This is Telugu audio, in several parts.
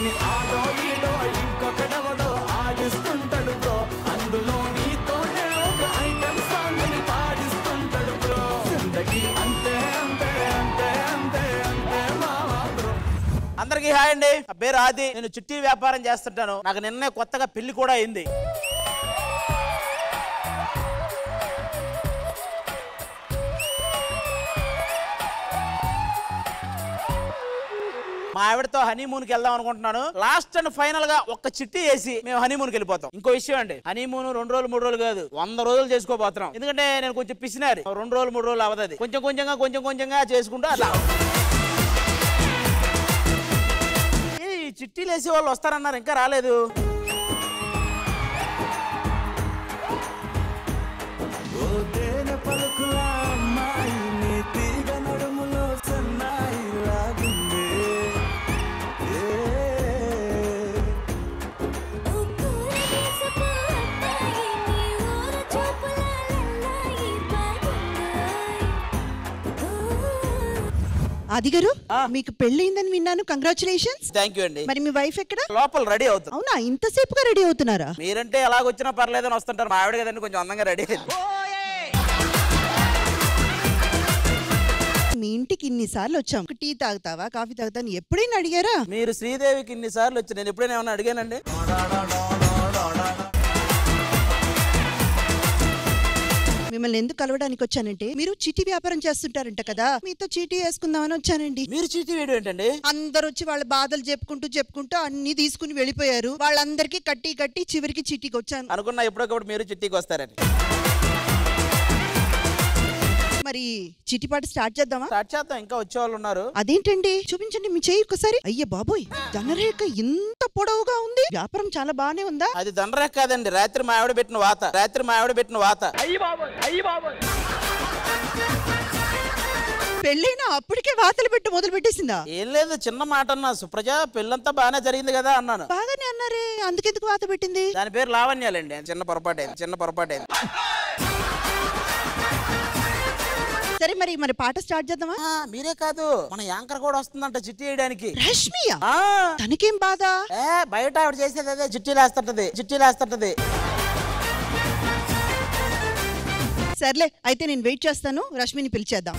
దీన్ని ఆడో ఈడో ఇంకొకడెవడో ఆడిస్తుంటాడు బ్రో అందులో నీతోనే ఒక ఐటమ్ సాంగ్ ని పాడిస్తుంటాడు బ్రో జిందగీ అంతే అంతే అంతే అంతే అంతే మావా బ్రో అందరికీ హాయ్ అండి నా పేరు ఆది నేను చిట్టి వ్యాపారం చేస్తుంటాను నాకు నిన్నే కొత్తగా పెళ్లి కూడా అయింది మా ఆవిడతో హనీమూన్ కి వెళ్దాం అనుకుంటున్నాను లాస్ట్ అండ్ ఫైనల్ గా ఒక్క చిట్టి వేసి మేము హనీమూన్ కి వెళ్ళిపోతాం ఇంకో విషయం అండి హనీమూన్ రెండు రోజులు మూడు రోజులు కాదు వంద రోజులు చేసుకోబోతున్నాం ఎందుకంటే నేను కొంచెం పిసినారి రెండు రోజులు మూడు రోజులు అవదది కొంచెం కొంచెంగా కొంచెం కొంచెంగా చేసుకుంటూ అట్లా ఏ, ఈ చిట్టీలు వేసే వాళ్ళు వస్తారన్నారు ఇంకా రాలేదు ఓ తేనె పలుకుల అమ్మాయి నీ తీగ నడుములో సన్నాయి లాగిందే ఏ ఆదిగారు మీకు పెళ్ళయిందని విన్నాను కంగ్రాచులేషన్స్ థ్యాంక్ యూ అండి మరి మీ వైఫ్ ఎక్కడ లోపల రెడీ అవుతుంది అవునా ఇంతసేపుగా రెడీ అవుతున్నారా మీరంటే ఎలాగొచ్చినా పర్లేదని వస్తుంటారు మా ఆవిడ కదండి కొంచెం అందంగా రెడీ అయింది మీ ఇంటికి ఇన్నిసార్లు వచ్చాం టీ తాగుతావా కాఫీ తాగుతా అని ఎప్పుడైనా అడిగారా మీరు శ్రీదేవికి ఇన్ని సార్లు వచ్చి నేను ఎప్పుడైనా ఏమన్నా అడిగానండి మిమ్మల్ని ఎందుకు కలవడానికి వచ్చానంటే మీరు చీటీ వ్యాపారం చేస్తుంటారంట కదా మీతో చీటీ వేసుకుందామని వచ్చానండి మీరు చీటీ వేయడం ఏంటండి అందరు వచ్చి వాళ్ళ బాధలు చెప్పుకుంటూ చెప్పుకుంటూ అన్ని తీసుకుని వెళ్ళిపోయారు వాళ్ళందరికీ కట్టి కట్టి చివరికి చీటీకి వచ్చాను అనుకున్నా ఎప్పుడొకప్పుడు మీరు చిట్టీకి వస్తారని మరి చీటీ పాట స్టార్ట్ చేద్దామా స్టార్ట్ చేద్దాం ఇంకా వచ్చేవాళ్ళు ఉన్నారు అదేంటండి చూపించండి మీ చెయ్యి ఒకసారి అయ్య బాబోయ్ ధనరేఖ ఇంత పొడవుగా ఉంది వ్యాపారం చాలా బానే ఉందా అది దండరేఖ కాదండి రాత్రి మా ఆవిడ పెట్టిన వాత రాత్రి మా ఆవిడ పెట్టిన వాత పెళ్ళైనా అప్పటికే వాతలు పెట్టి మొదలు పెట్టేసిందా ఏం లేదు చిన్న మాట అన్నా సుప్రజ పెళ్ళంతా బాగానే జరిగింది కదా అన్నాను బాగానే అన్నారే అందుకెందుకు వాత పెట్టింది దాని పేరు లావణ్యాలండి చిన్న పొరపాటైంది చిన్న పొరపాటైంది సరే మరి మరి పాట స్టార్ట్ చేద్దామా ఆ, మీరే కాదు మన యాంకర్ కూడా వస్తుందంట చిట్టి వేయడానికి రష్మియా ఆ, తనకేం బాధ ఏ బయట ఆవిడ చేసేది అదే చిట్టీలు వేస్తుంటది చిట్టీలు వేస్తుంటది సర్లే అయితే నేను వెయిట్ చేస్తాను రష్మిని పిలిచేద్దాం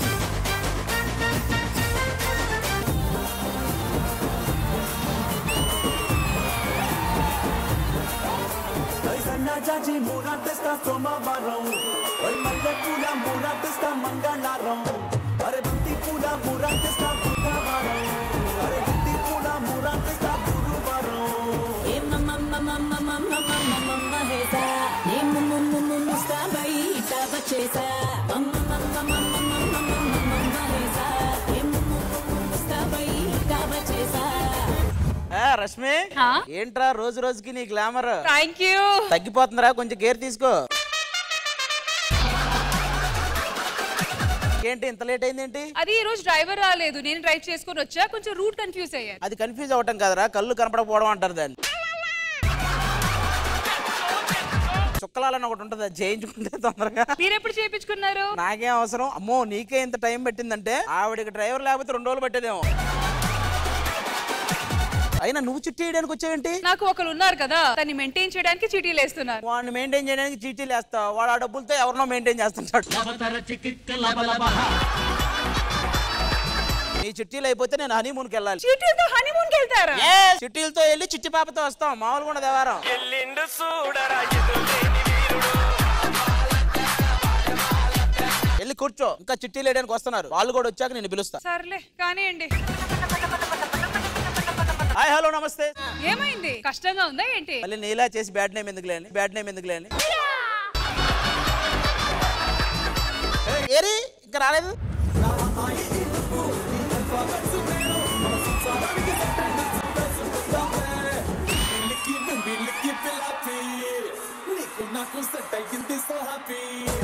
సన్నాజాజి మూరా తెస్తా సోమవారం ఓయ్ మల్లె పూల మూరా తెస్తా మంగళవారం అరే బంతి పూల మూరా తెస్తా బుధవారం అరే బంతి పూల మూరా తెస్తా గురువారం ఆ, రష్మి ఏంట్రా రోజు రోజుకి నీ గ్లామర్ థ్యాంక్ యూ తగ్గిపోతుందిరా కొంచెం కేర్ తీసుకో ఏంటి ఇంత లేట్ అయిందేంటి అది ఈ రోజు డ్రైవర్ రాలేదు నేను డ్రైవ్ చేసుకొని వచ్చా కొంచెం రూట్ కన్ఫ్యూజ్ అయ్యాను అది కన్ఫ్యూజ్ అవ్వటం కాదురా కళ్ళు కనపడకపోవడం అంటారు దాన్ని చుక్కలాలని ఒకటి ఉంటుంది అది చేయించుకుంటే తొందరగా మీరు ఎప్పుడు చేయించుకున్నారు నాకేం అవసరం అమ్మో నీకే ఇంత టైం పెట్టిందంటే ఆవిడకి డ్రైవర్ లేకపోతే రెండు రోజులు పట్టేదేమో అయినా నువ్వు చిట్టి వేయడానికి వచ్చావేంటి నాకు ఒకరు ఉన్నారు కదా దాన్ని మెయింటైన్ చేయడానికి చీటీలు వేస్తున్నారు వాడిని మెయింటైన్ చేయడానికి చీటీలు వేస్తావు వాడు ఆ డబ్బులతో ఎవరినో మెయింటైన్ చేస్తుంటాడు నీ చిట్టీలు అయిపోతే నేను హనీమూన్కి వెళ్ళాలి చీటీలతో హనీమూన్కి వెళ్తారా చిట్టీలతో వెళ్ళి చిట్టి పాపతో వస్తాం మామూలుగా ఉండదు వ్యవహారం వెళ్ళి కూర్చో ఇంకా చిట్టీలు వేయడానికి వస్తున్నారు వాళ్ళు కూడా వచ్చాక నేను పిలుస్తా సర్లే కానివ్వండి హాయ్ హలో నమస్తే ఏమైంది కష్టంగా ఉందా ఏంటి మళ్ళీ నీలా చేసి బ్యాడ్ నేమ్ ఎందుకు లేని బ్యాడ్ నేమ్ ఎందుకు లేని ఏరి ఇంకా రాలేదు నీకు నాకు సెట్ అయ్యింది సో హ్యాపీ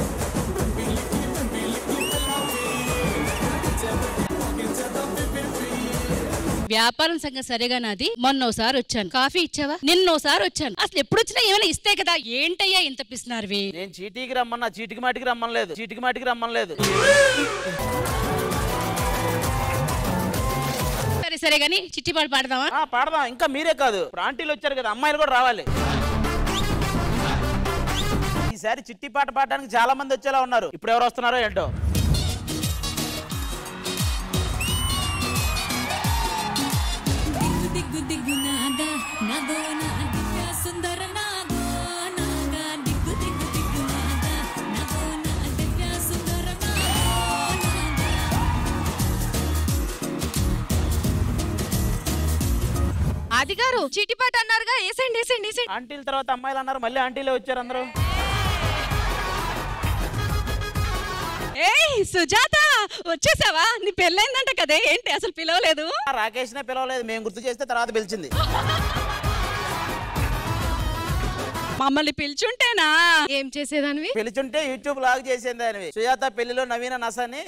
వ్యాపారం సంగతి సరేగా నాది మొన్న ఒకసారి వచ్చాను కాఫీ ఇచ్చావా నిన్న ఒకసారి వచ్చాను అసలు ఎప్పుడు వచ్చినా ఏమైనా ఇస్తే కదా ఏంటయ్యా ఇంత పిసినారువి నేను చీటీకి రమ్మన్నా చీటికి మాటికి రమ్మనలేదు చీటికి మాటికి రమ్మనలేదు సరే అయితే సరే గానీ చిట్టి పాట పాడదామా ఆ, పాడదాం ఇంకా మీరే కాదు ఇప్పుడు ఆంటీలు వచ్చారు కదా అమ్మాయిలు కూడా రావాలి ఈసారి చిట్టి పాట పాడడానికి చాలా మంది వచ్చేలా ఉన్నారు ఇప్పుడు ఎవరు వస్తున్నారో ఏంటో దిగ్గు దిగ్గు దిగ్గు నాదా నాదో నా దివ్య సుందర నాదో నాదా దిగ్గు దిగ్గు దిగ్గు నాదా నాదో నా దివ్య సుందర నాదో నాదా అది గారు చీటిపాట అన్నారుగా వేసేయండి వేసేయండి వేసేయండి ఆంటీల తర్వాత అమ్మాయిలు అన్నారు మళ్ళీ ఆంటీలే వచ్చారు అందరూ ఏయ్ సుజాత వచ్చేసావా నీ పెళ్ళైందంట కదే ఏంటి అసలు పిలవలేదు రాకేష్ నే పిలవలేదు మేము గుర్తు చేస్తే తర్వాత పిలిచింది మమ్మల్ని పిలిచుంటేనా ఏం చేసేదానివి పిలిచుంటే యూట్యూబ్ లాగ్ చేసింది దానివి సుజాత పెళ్లిలో నవీన నసని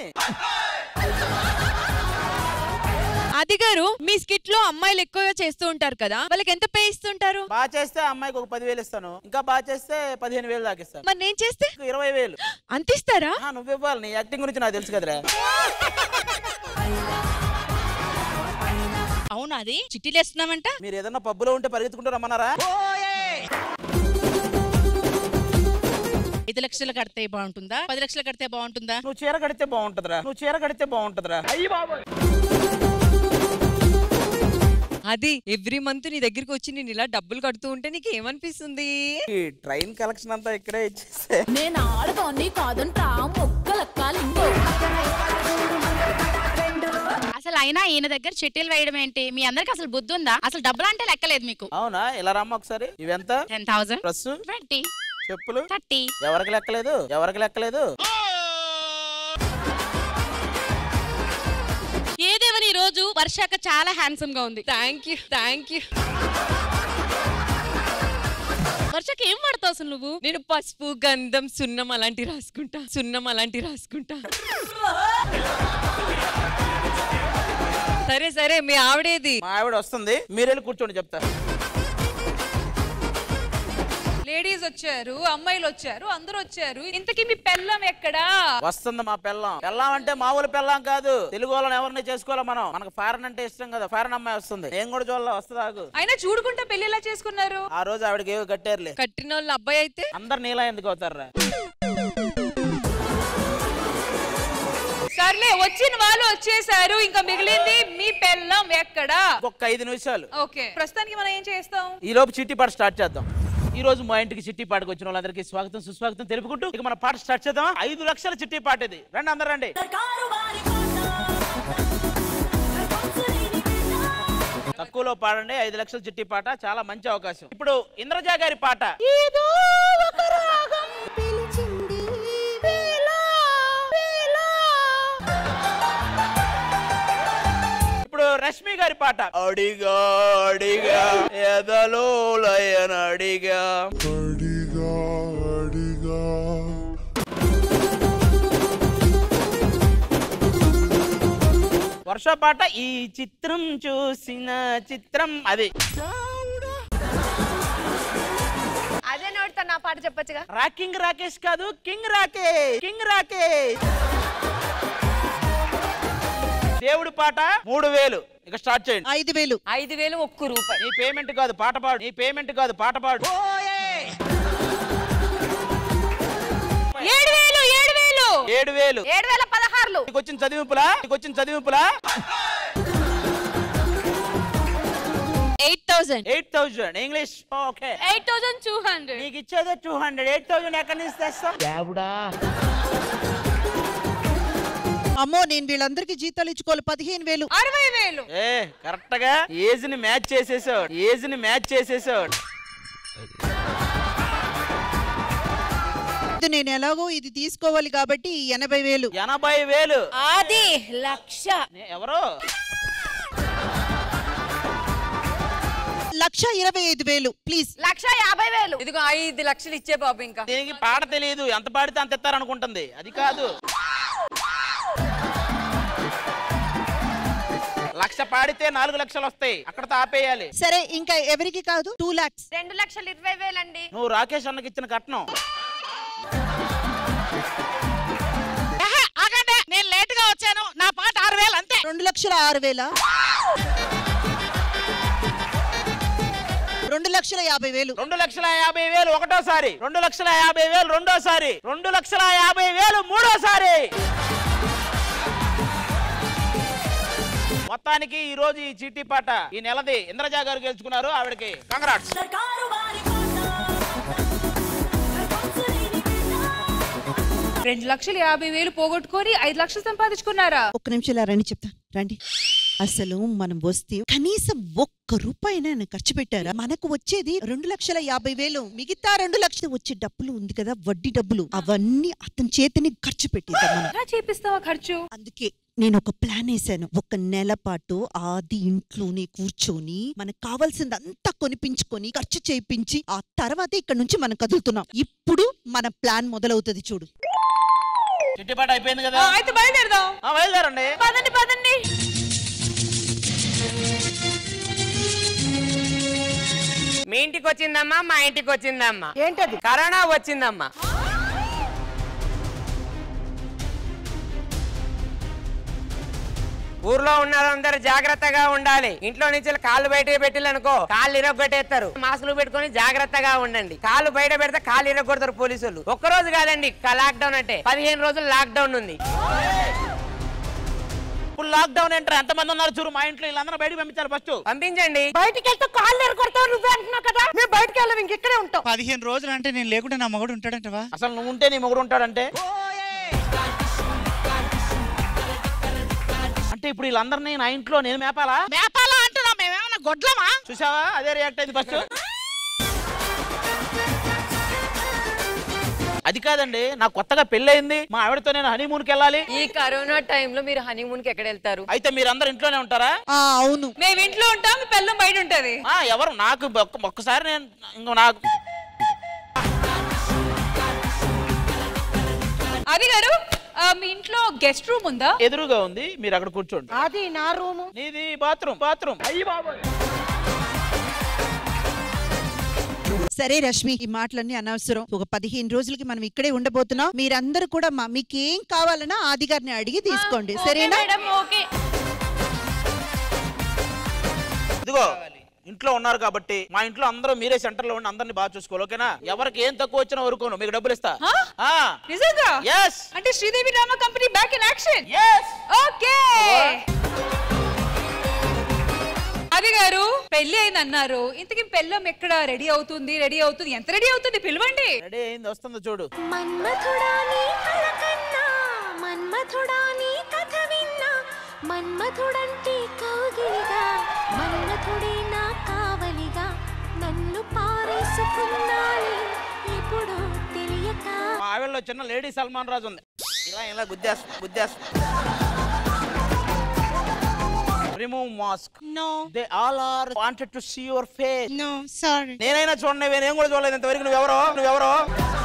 అది గారు మీ స్కిట్ లో అమ్మాయిలు ఎక్కువగా చేస్తూ ఉంటారు కదా వాళ్ళకి ఎంత పే ఇస్తుంటారు బాగా చేస్తే అమ్మాయికి ఒక పదివేలు ఇస్తాను ఇంకా బాగా చేస్తే పదిహేను వేలు దాకా ఇస్తాను మరి నేను చేస్తే ఇంకో ఇరవై వేలు అంత ఇస్తారా ఆ, నువ్వు ఇవ్వాలి నీ యాక్టింగ్ గురించి నాకు తెలుసు కదరా అవును అది చిట్టీలు వేస్తున్నామంట మీరు ఏదన్నా పబ్బులో ఉంటే పరిగెత్తుకుంటూ రమ్మన్నారా ఐదు లక్షలు కడితే బాగుంటుందా పది లక్షలు కడితే బాగుంటుందా నువ్వు చీర కడితే బాగుంటుందిరా నువ్వు చీర కడితే బాగుంటుందిరా అది ఎవ్రీ మంత్ నీ దగ్గరికి వచ్చి నేను ఇలా డబ్బులు కడుతూ ఉంటే నీకు ఏమనిపిస్తుంది ఈ ట్రైన్ కలెక్షన్ అంతా ఇక్కడే ఇచ్చేస్తే నేను ఆడదాన్ని కాదంటా మొక్కలెక్కాలింగో అసలు అయినా ఈయన దగ్గర చిట్టీలు వేయడం ఏంటి మీ అందరికి అసలు బుద్ధి ఉందా అసలు డబ్బులు అంటే లెక్కలేదు మీకు అవునా ఇలా రమ్మ ఒకసారి ఇవెంత టెన్ థౌసండ్ ప్లస్ ట్వంటీ చెప్పులు థర్టీ ఎవరికి లెక్కలేదు ఎవరికి లెక్కలేదు ఏదేమని ఈ రోజు వర్షాక చాలా హ్యాండ్సమ్ గా ఉంది థ్యాంక్ యూ థ్యాంక్ యూ వర్షాక ఏం పడతావు అసలు నువ్వు నేను పసుపు గంధం సున్నం అలాంటి రాసుకుంటా సున్నం అలాంటి రాసుకుంటా సరే సరే మీ ఆవిడేది మా ఆవిడ వస్తుంది మీరు వెళ్ళి కూర్చోండి చెప్తా లేడీస్ వచ్చారు అమ్మాయిలు వచ్చారు అందరూ వచ్చారు ఇంతకీ మీ పెళ్ళం ఎక్కడా వస్తుంది మా పెళ్ళం పెళ్ళం అంటే మామూలు పెళ్ళం కాదు తెలుగు వాళ్ళని ఎవరిని చేసుకోవాలా మనం మనకు ఫారెన్ అంటే ఇష్టం కదా ఫారెన్ అమ్మాయి వస్తుంది నేను కూడా చూడాలి వస్తుంది ఆగు అయినా చూడుకుంటే పెళ్లి ఎలా చేసుకున్నారు ఆ రోజు ఆవిడకి ఏవో కట్టారులే కట్టిన వాళ్ళ అబ్బాయి అయితే అందరు నీలా ఎందుకు అవుతారా సర్లే వచ్చిన వాళ్ళు వచ్చేసారు ఇంకా మిగిలింది మీ పెళ్ళం ఎక్కడా ఇంకొక ఐదు నిమిషాలు ఓకే ప్రస్తుతానికి మనం ఏం చేస్తాం ఈ లోపు చిట్టి పాట స్టార్ట్ చేద్దాం ఈ రోజు మా ఇంటికి చిట్టి పాటకు వచ్చిన వాళ్ళందరికీ స్వాగతం సుస్వాగతం తెలుపుకుంటూ ఇక మన పాట స్టార్ట్ చేద్దాం ఐదు లక్షల చిట్టి పాట ఇది రండి అందరు రండి తక్కువలో పాడండి ఐదు లక్షల చిట్టి పాట చాలా మంచి అవకాశం ఇప్పుడు ఇంద్రజా గారి పాట ఇప్పుడు రష్మి గారి పాట అడిగా అడిగా ఎదలో లయన అడిగా అడిగా అడిగా వర్ష పాట ఈ చిత్రం చూసిన చిత్రం అది అదే నోటితో నా పాట చెప్పొచ్చుగా రాకింగ్ రాకేష్ కాదు కింగ్ రాకేష్ కింగ్ రాకేష్ దేవుడి పాట మూడు వేలు ఇక స్టార్ట్ చేయండి ఐదు వేలు ఐదు వేలు ఒక్క రూపాయి నీ పేమెంట్ కాదు పాట పాడు నీ పేమెంట్ కాదు పాట పాడు ఏడు వేలు ఏడు వేలు ఏడు వేలు ఏడు వేల పదహారులు నీకు వచ్చిన చదివింపులా నీకు వచ్చిన చదివింపులా eight thousand eight thousand English okay eight thousand two hundred నీకు ఇచ్చేదే టూ హండ్రెడ్ ఎయిట్ థౌజండ్ ఎక్కడి నుంచి తెస్తాం అమ్మో నేను వీళ్ళందరికీ జీతాలు ఇచ్చుకోవాలి పదిహేను వేలు అరవై వేలు ఏ కరెక్ట్ గా ఏజ్ ని మ్యాచ్ చేసేసాడు ఏజ్ ని మ్యాచ్ చేసేసాడు ఇది నేను ఎలాగో ఇది తీసుకోవాలి కాబట్టి ఈ ఎనభై వేలు ఎనభై వేలు అది లక్ష నే- ఎవరు లక్ష ఇరవై ఐదు వేలు ప్లీజ్ లక్ష యాభై వేలు ఇదిగో ఐదు లక్షలు ఇచ్చే బాబు ఇంకా దీనికి పాట తెలియదు ఎంత పాడితే అంత ఇస్తారనుకుంటుంది అది కాదు లక్ష పాడితే నాలుగు లక్షలు వస్తాయి అక్కడతో ఆపేయాలి సరే ఇంకా ఎవరికి కాదు టూ లాక్స్ రెండు లక్షల ఇరవై వేలండి నువ్వు రాకేష్ అన్నకి ఇచ్చిన కట్నం ఆగండి నేను లేట్ గా వచ్చాను నా పాట ఆరు వేలు అంతే రెండు లక్షల ఆరు వేల లక్షల యాభై వేలు రెండు లక్షల యాభై వేలు ఒకటోసారి రెండు లక్షల యాభై వేలు రెండోసారి రెండు లక్షల యాభై వేలు మూడోసారి మొత్తానికి ఈ రోజు ఈ చీటీ పాట ఈ నెలది ఇంద్రజా గారు గెలుచుకున్నారు ఆవిడకి కంగ్రాట్స్ రెండు లక్షల యాభై వేలు పోగొట్టుకొని ఐదు లక్షలు సంపాదించుకున్నారా ఒక్క నిమిషం ఇలా రండి చెప్తాను రండి అసలు మనం వస్తే కనీసం ఒక్క రూపాయినా ఖర్చు పెట్టారా మనకు వచ్చేది రెండు లక్షల యాభై వేలు మిగతా రెండు లక్షలు వచ్చే డబ్బులు ఉంది కదా వడ్డీ డబ్బులు అవన్నీ అతని చేతిని ఖర్చు పెట్టేద్దాం మనం ఎలా చేపిస్తావా ఖర్చు అందుకే నేను ఒక ప్లాన్ వేసాను ఒక నెల పాటు ఆది ఇంట్లోనే కూర్చొని మనకు కావాల్సిందంతా కొనిపించుకొని ఖర్చు చేయించి ఆ తర్వాత ఇక్కడ నుంచి మనం కదులుతున్నాం ఇప్పుడు మన ప్లాన్ మొదలవుతుంది చూడు చిట్టి పాట అయిపోయింది కదా ఆ, అయితే బయలుదేరదాం ఆ, బయలుదేరండి పదండి పదండి మీ ఇంటికి వచ్చిందమ్మా మా ఇంటికి వచ్చిందమ్మా ఏంటది కరోనా వచ్చిందమ్మా ఊర్లో ఉన్నారందరూ జాగ్రత్తగా ఉండాలి ఇంట్లో నుంచి కాళ్ళు బయట పెట్టిల్లనుకో కాళ్ళు ఇరగొట్టేస్తారు మాస్కులు పెట్టుకొని జాగ్రత్తగా ఉండండి కాళ్ళు బయట పెడితే కాళ్ళు ఇరగొడతారు పోలీసులు ఒక్క రోజు కాదండి లాక్డౌన్ అంటే పదిహేను రోజులు లాక్డౌన్ ఉంది ఇప్పుడు లాక్డౌన్ ఏంటారు ఎంతమంది ఉన్నారు చూడు మా ఇంట్లో వీళ్ళందరూ బయటకు పంపించాలి ఫస్ట్ పంపించండి బయటికి వెళ్తే కాళ్ళు ఎరగొడతావు నువ్వే అంటున్నావు కదా మేము బయటికి వెళ్ళాం ఇంకెక్కడే ఉంటాం పదిహేను రోజులు అంటే నేను లేకుంటే నా మగడు ఉంటాడంటవా అసలు నువ్వు ఉంటే నీ మొగుడు ఉంటాడంటే అంటే ఇప్పుడు వీళ్ళందరినీ నా ఇంట్లో నేను మేపాలా మేపాలా అంటున్నా మేమేమన్నా గొడ్లమా చూసావా అదే రియాక్ట్ అయింది ఫస్ట్ అది కాదండి నాకు కొత్తగా పెళ్ళయింది మా ఆవిడతో నేను హనీమూన్కి వెళ్ళాలి ఈ కరోనా టైంలో మీరు హనీమూన్ కి ఎక్కడ వెళ్తారు అయితే మీరందరూ ఇంట్లోనే ఉంటారా అవును మేము ఇంట్లో ఉంటాం మీ పిల్లం బయట ఉంటది ఆ, ఎవరు నాకు ఒక్క- ఒక్కసారి నేను ఇంకో నాకు అది గారు ఆ, మీ ఇంట్లో గెస్ట్ రూమ్ ఉందా ఎదురుగా ఉంది మీరు అక్కడ కూర్చోండి అది నా రూము నీది బాత్రూమ్ బాత్రూమ్ అయ్యి బాబోయ్ సరే రష్మి ఈ మాటలన్నీ అనవసరం ఒక పదిహేను రోజులకి మనం ఇక్కడే ఉండబోతున్నాం మీరందరూ కూడా మా మీకేం కావాలన్నా ఆది గారిని అడిగి తీసుకోండి సరేనా ఓకే ఇదిగో ఇంట్లో ఉన్నారు కాబట్టి మా ఇంట్లో అందరూ మీరే సెంటర్ లో ఉండి అందరిని బాగా చూసుకోవాలి ఓకేనా ఎవరికి ఏం తక్కువ వచ్చినా వరకును మీకు డబ్బులు ఇస్తా ఆ. నిజంగా Yes. అంటే Sridevi drama company back in action okay అది గారు పెళ్లి అయింది అన్నారు ఇంతకీ పెళ్ళం ఎక్కడ రెడీ అవుతుంది రెడీ అవుతుంది ఎంత రెడీ అవుతుంది పిలవండి రెడీ అయింది వస్తుందో చూడు మన్మథుడాని కలకన్నా మన్మథుడాని కథ విన్నా మన్మథుడంటే కౌగిలిగా మన్మథుడే నా కావలిగా నన్ను పారేసుకున్నాలి ఇప్పుడు తెలియక మా ఆవిడలో చిన్న లేడీ సల్మాన్ రాజు ఉంది ఇలా ఇలా గుద్దేస్తా గుద్దేస్తా remove mask no they all are wanted to see your face no sorry నేనైనా చూడండి నేను కూడా చూడలేదు ఇంతవరకు నువ్వెవరో నువ్వెవరో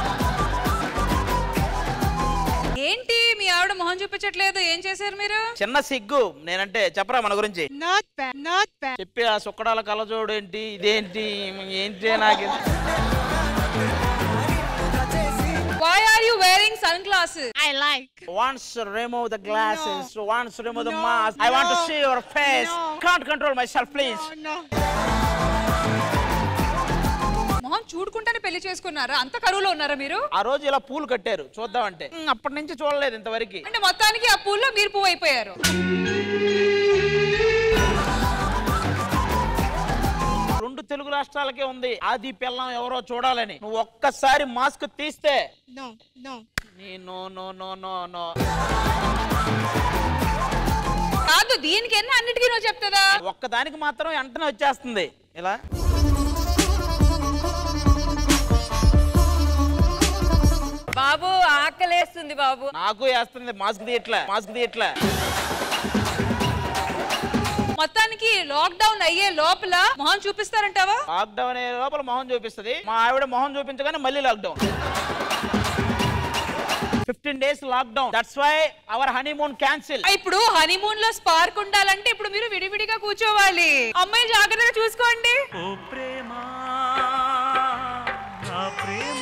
ఏంటి మీ ఆవిడ మొహం చూపించట్లేదు ఏం చేశారు మీరు చిన్న సిగ్గు నేనంటే చెప్పరా మన గురించి నాట్ బ్యాడ్ నాట్ బ్యాడ్ చెప్పి ఆ సుక్కడాల కలజోడు ఏంటి ఇదేంటి ఏంటి నాకు why are you wearing sunglasses I like Once remove the glasses, once remove the mask. I want to see your face. Can't control myself, please. మొహం చూడుకుంటానే పెళ్లి చేసుకున్నారా అంత కరువులో ఉన్నారా మీరు ఆ రోజు ఇలా పూలు కట్టారు చూద్దామంటే ఉమ్, అప్పటి నుంచి చూడలేదు ఇంతవరకు అంటే మొత్తానికి ఆ పూల్లో మీరు పువ్వు అయిపోయారు రెండు తెలుగు రాష్ట్రాలకే ఉంది ఆది పిల్లం ఎవరో చూడాలని నువ్వు ఒక్కసారి మాస్క్ తీస్తే నో నో నీ no no no no no కాదు దీనికి ఎన్న అన్నిటికీ నువ్వు చెప్తుందా ఒక్కదానికి మాత్రం వెంటనే వచ్చేస్తుంది ఇలా బాబు ఆకలేస్తుంది బాబు నాకు వేస్తుంది మాస్క్ తీయట్లే మాస్క్ తీయట్లే మొత్తానికి లాక్డౌన్ అయ్యే లోపల మొహం చూపిస్తారంటావా లాక్డౌన్ అయ్యే లోపల మొహం చూపిస్తుంది మా ఆవిడ మొహం చూపించగానే మళ్ళీ lockdown fifteen days lockdown that's why our honeymoon cancel ఇప్పుడు హనీమూన్ లో స్పార్క్ ఉండాలంటే ఇప్పుడు మీరు విడివిడిగా కూర్చోవాలి అమ్మాయి జాగ్రత్తగా చూసుకోండి నా ప్రేమ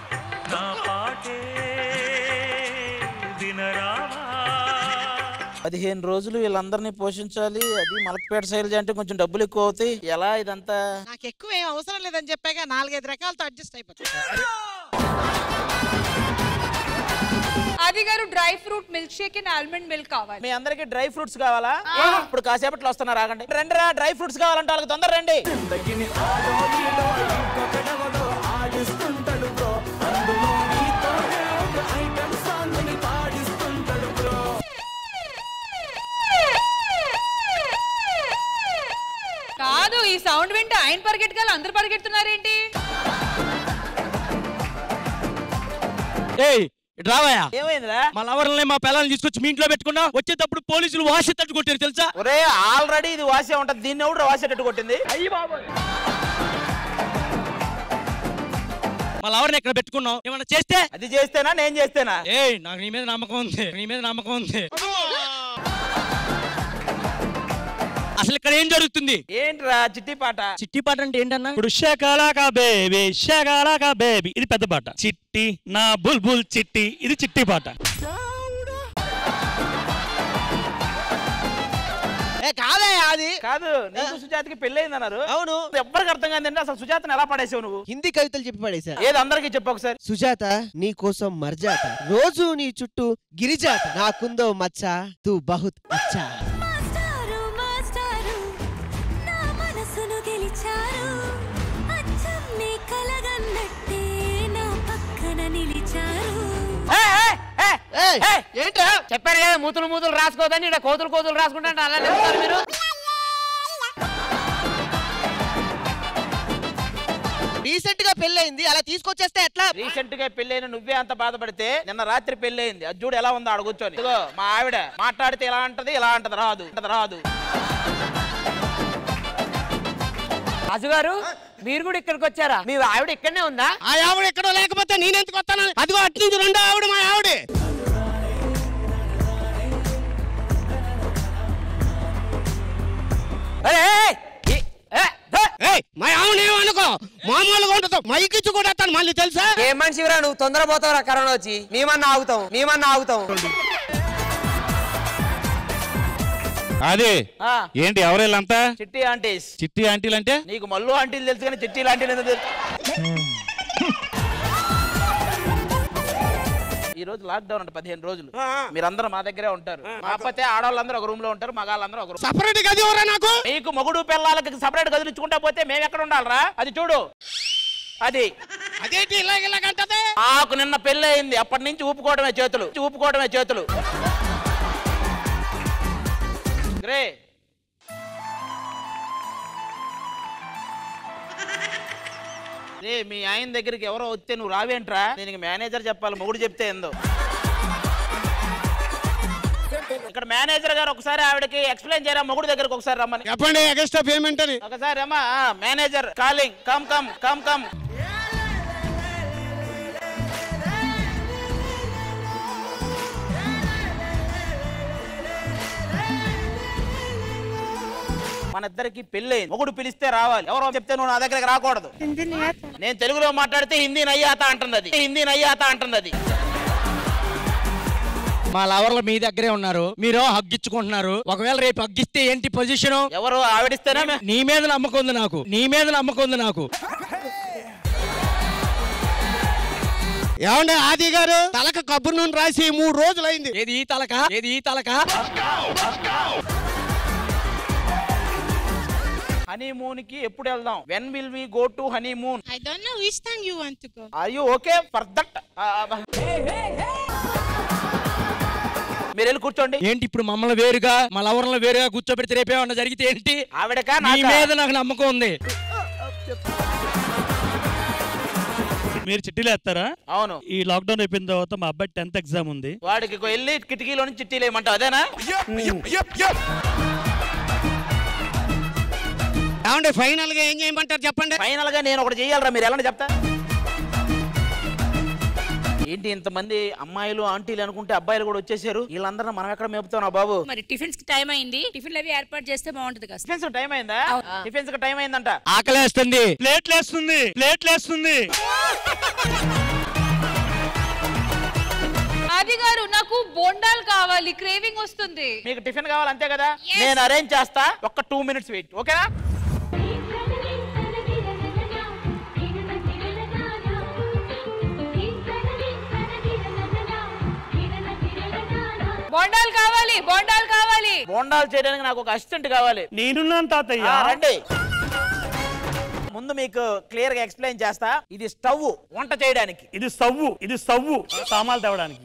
నా పాటే వినరావా పదిహేను రోజులు వీళ్ళందరినీ పోషించాలి అది మలక్పేట శైలజ అంటే కొంచెం డబ్బులు ఎక్కువ అవుతాయి ఎలా ఇదంతా నాకు ఎక్కువ ఏం అవసరం లేదని చెప్పాక నాలుగైదు రకాలతో అడ్జస్ట్ అయిపోతుంది Aadi garu dry fruit milkshake and almond milk కావాలి మీ అందరికి డ్రై ఫ్రూట్స్ కావాలా ఇప్పుడు కాసేపట్లో వస్తున్నారు ఆగండి రండి రా డ్రై ఫ్రూట్స్ కావాలంటే వాళ్ళకి తొందర రండి జిందగిని ఆడో ఈడో ఇంకొకడెవడో ఆడిస్తుంటాడు బ్రో అందులో నీతోనే ఒక ఐటమ్ సాంగ్ ని పాడిస్తుంటాడు బ్రో కాదు ఈ సౌండ్ వింటే ఆయన పరిగెట్టుకెళ్ళి అందరు పరిగెడుతున్నారేంటి ఏయ్ ఇటు రావయ్యా ఏమైందిరా మా లవర్లని మా పిల్లల్ని తీసుకొచ్చి మీ ఇంట్లో పెట్టుకున్నా వచ్చేటప్పుడు పోలీసులు వాష్ తట్టు కొట్టారు తెలుసా ఒరే ఆల్రెడీ ఇది వాసే ఉంటది దీన్ని ఎవడు వాసేటట్టు కొట్టింది అయ్యి బాబు మా లవర్ని ఇక్కడ పెట్టుకున్నావు ఏమన్నా చేస్తే అది చేస్తేనా నేను చేస్తేనా ఏయ్ నాకు నీ మీద నమ్మకం ఉంది నీ మీద నమ్మకం ఉంది అసలు ఇక్కడ ఏం జరుగుతుంది ఏంట్రా చిట్టి పాట చిట్టి పాట అంటే ఏంటన్నా ఇప్పుడు షకాలాకా బేబీ షకాలాకా బేబీ ఇది పెద్ద పాట చిట్టి నా బుల్ బుల్ చిట్టి ఇది చిట్టి పాట ఏ కాదే అది కాదు నీకు సుజాతకి పెళ్ళయింది అన్నారు అవును ఎవ్వరికి అర్థం కాదండి అసలు సుజాతని ఎలా పడేసావు నువ్వు హిందీ కవితలు చెప్పి పడేశా ఏది అందరికి చెప్పు ఒకసారి సుజాత నీ కోసం మర్జాత రోజు నీ చుట్టూ గిరిజాత నాకుందో మచ్చ తూ బహుత్ అచ్చా మాస్టారు మాస్టారు నా మనసును గెలిచారు అచ్చం నీ కలగన్నట్టే నా పక్కన నిలిచారు ఏంటో చెప్పారు కదా మూతులు మూతులు రాసుకోదని ఇక్కడ కోతులు కోతులు రాసుకుంటా అలా నిలుస్తారు మీరు రీసెంట్ గా పెళ్ళైంది అలా తీసుకొచ్చేస్తే ఎట్లా రీసెంట్ గా పెళ్ళైన నువ్వే అంత బాధపడితే నిన్న రాత్రి పెళ్ళయింది అది చూడు ఎలా ఉందో ఆడ కూర్చొని ఇదిగో మా ఆవిడ మాట్లాడితే ఇలా అంటది ఇలా అంటది రాదు అంటది రాదు రాజు గారు మీరు కూడా ఇక్కడికి వచ్చారా మీ ఆవిడ ఇక్కడనే ఉందా ఆ ఆవిడ ఎక్కడో లేకపోతే నేనెందుకు వస్తాను అదిగో అటు నుంచి రెండో ఆవిడ మా ఆవిడే ఏయ్, మా ఆవిడ ఏమనుకో మామూలుగా ఉండదు మైకిచ్చి కూడా వస్తాను మళ్ళీ తెలుసా ఏ మనిషిరా నువ్వు తొందర పోతావురా కరోనా వచ్చి మేమన్నా ఆగుతాం మేమన్నా ఆగుతాం అదే ఆ. ఏంటి ఎవరు వీళ్ళంతా చిట్టి ఆంటీస్ చిట్టి ఆంటీలు అంటే నీకు మల్లు ఆంటీలు తెలుసు కానీ చిట్టి ఆంటీలు ఎందుకు తెలుసు ఈ రోజు లాక్ డౌన్ అంటే పదిహేను రోజులు మీరందరూ మా దగ్గరే ఉంటారు కాకపోతే ఆడవాళ్ళందరూ ఒక రూమ్ లో ఉంటారు మగాళ్ళందరూ ఒక రూమ్ సపరేట్ గది ఎవరా నాకు మీకు మొగుడు పిల్లలకి సపరేట్ గదులు ఇచ్చుకుంటా పోతే మేము ఎక్కడ ఉండాలరా అది చూడు అది అదేంటి ఇలాగ ఇలాగంటది నాకు నిన్న పెళ్లి అయింది అప్పటి నుంచి ఊపుకోవడమే చేతులు ఊపుకోవడమే చేతులు గ్రే రే మీ ఆయన దగ్గరికి ఎవరో వస్తే నువ్వు రావేంట్రా దీనికి మేనేజర్ చెప్పాలి మొగుడు చెప్తే ఏందో ఇక్కడ మేనేజర్ గారు ఒకసారి ఆవిడకి ఎక్స్ప్లెయిన్ చేయరా మొగుడు దగ్గరకు ఒకసారి రమ్మని చెప్పండి ఎక్స్ట్రా పేమెంట్ అని ఒకసారి అమ్మా manager calling come come come come మన ఇద్దరికి పెళ్ళి మొగుడు పిలిస్తే రావాలి ఎవరో చెప్తే నువ్వు నా దగ్గరికి రాకూడదు నేను తెలుగులో మాట్లాడితే హిందీ నయ్యాత అంటున్నది హిందీ నయ్యాత అంటున్నది మా లవర్లు మీ దగ్గరే ఉన్నారు మీరు హగ్గించుకుంటున్నారు ఒకవేళ రేపు హగ్గిస్తే ఏంటి పొజిషన్ ఎవరు ఆవిడిస్తేనే నీ మీద నమ్మకం ఉంది నాకు నీ మీద నమ్మకం ఉంది నాకు ఏమండి ఆది గారు తలకు కబుర్ నూనె రాసి మూడు రోజులు అయింది ఏది ఈ తలక ఏది ఈ తలక హనీమూన్ కి ఎప్పుడు వెళ్దాం when will we go to honeymoon I don't know which time you want to go. Are you okay for that మీరు వెళ్ళి కూర్చోండి ఏంటి ఇప్పుడు మమ్మల్ని వేరుగా మా లవర్లను వేరుగా కూర్చోబెడితే రేపేమన్నా జరిగితే ఏంటి ఆవిడకా నీ నాకా? మీద నాకు నమ్మకం ఉంది మీరు చిట్టీలు వేస్తారా అవును ఈ లాక్డౌన్ అయిపోయిన తర్వాత మా అబ్బాయి టెన్త్ ఎగ్జామ్ ఉంది వాడికి ఇగో వెళ్ళి కిటికీలో నుంచి చిట్టీలు వేయమంటావు అదేనా ఏమండి ఫైనల్ గా ఏం చేయమంటారు చెప్పండి ఫైనల్ గా నేను ఒకటి చేయాలరా మీరు ఎలా చెప్తా ఏంటి ఇంతమంది అమ్మాయిలు ఆంటీలు అనుకుంటే అబ్బాయిలు కూడా వచ్చేసారు వీళ్ళందరూ మనం ఎక్కడ మేపుతాం బాబు మరి టిఫిన్స్ కి టైం అయింది టిఫిన్లు అవి ఏర్పాటు చేస్తే బాగుంటది కదా టిఫిన్స్ టైం అయిందా టిఫిన్స్ కి టైం అయిందంట ఆకలేస్తుంది ప్లేట్లు వేస్తుంది ప్లేట్లు వేస్తుంది ఆది ఆది గారు నాకు బోండాలు కావాలి క్రేవింగ్ వస్తుంది మీకు టిఫిన్ కావాలి అంతే కదా నేను అరేంజ్ చేస్తా ఒక్క టూ మినిట్స్ వెయిట్ ఓకేనా బోండాలు కావాలి బోండాలు కావాలి బోండాలు చేయడానికి నాకు ఒక అసిస్టెంట్ కావాలి నేనున్నాను తాతయ్య ఆ, రండి ముందు మీకు క్లియర్ గా ఎక్స్ప్లెయిన్ చేస్తా ఇది స్టవ్ వంట చేయడానికి ఇది సవ్వు ఇది సవ్వు సామాన్లు తేవడానికి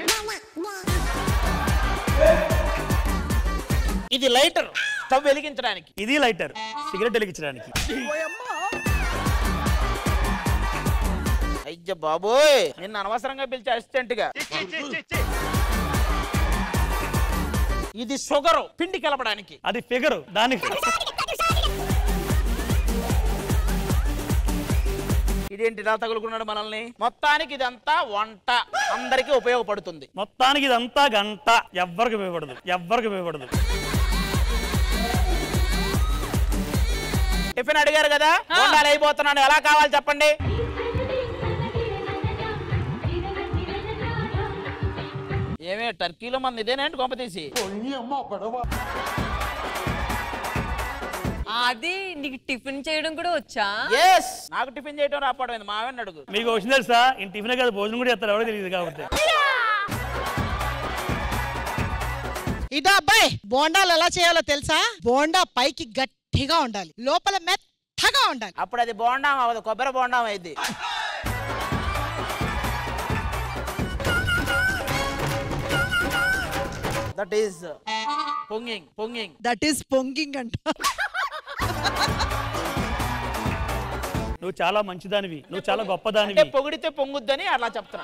ఇది లైటర్ స్టవ్ వెలిగించడానికి ఇది లైటర్ సిగరెట్ వెలిగించడానికి అయ్య బాబోయ్ నిన్ను అనవసరంగా పిలిచే అసిస్టెంట్ గా ఇది షుగర్ పిండి కలపడానికి అది ఫిగరు దానికి ఇదేంటి ఇలా తగులుకున్నాడు మనల్ని మొత్తానికి ఇదంతా వంట అందరికీ ఉపయోగపడుతుంది మొత్తానికి ఇదంతా గంట ఎవ్వరికి ఉపయోగపడదు ఎవ్వరికి ఉపయోగపడదు టిఫిన్ అడిగారు కదా బోండాలు అయిపోతున్నాను ఎలా కావాలి చెప్పండి ఏమే టర్కీలో మన ఇదేనేంటి కొంప తీసి అది నీకు టిఫిన్ చేయడం కూడా వచ్చా ఎస్ నాకు టిఫిన్ చేయడం రాపడం మా ఆవిడని అడుగు మీకు వచ్చింది తెలుసా ఇంత టిఫిన్ కాదు భోజనం కూడా చేస్తారు ఎవరో తెలియదు కాబట్టి ఇదో అబ్బాయి బోండాలు ఎలా చేయాలో తెలుసా బోండా పైకి గట్టిగా ఉండాలి లోపల మెత్తగా ఉండాలి అప్పుడు అది బోండాం అవ్వదు కొబ్బరి బోండాం అయింది దట్ ఈస్ పొంగింగ్ పొంగింగ్ దట్ ఈస్ పొంగింగ్ అంట నువ్వు చాలా మంచిదానివి నువ్వు చాలా అంటే గొప్పదానివి పొగిడితే పొంగుద్దని అట్లా చెప్తున్నా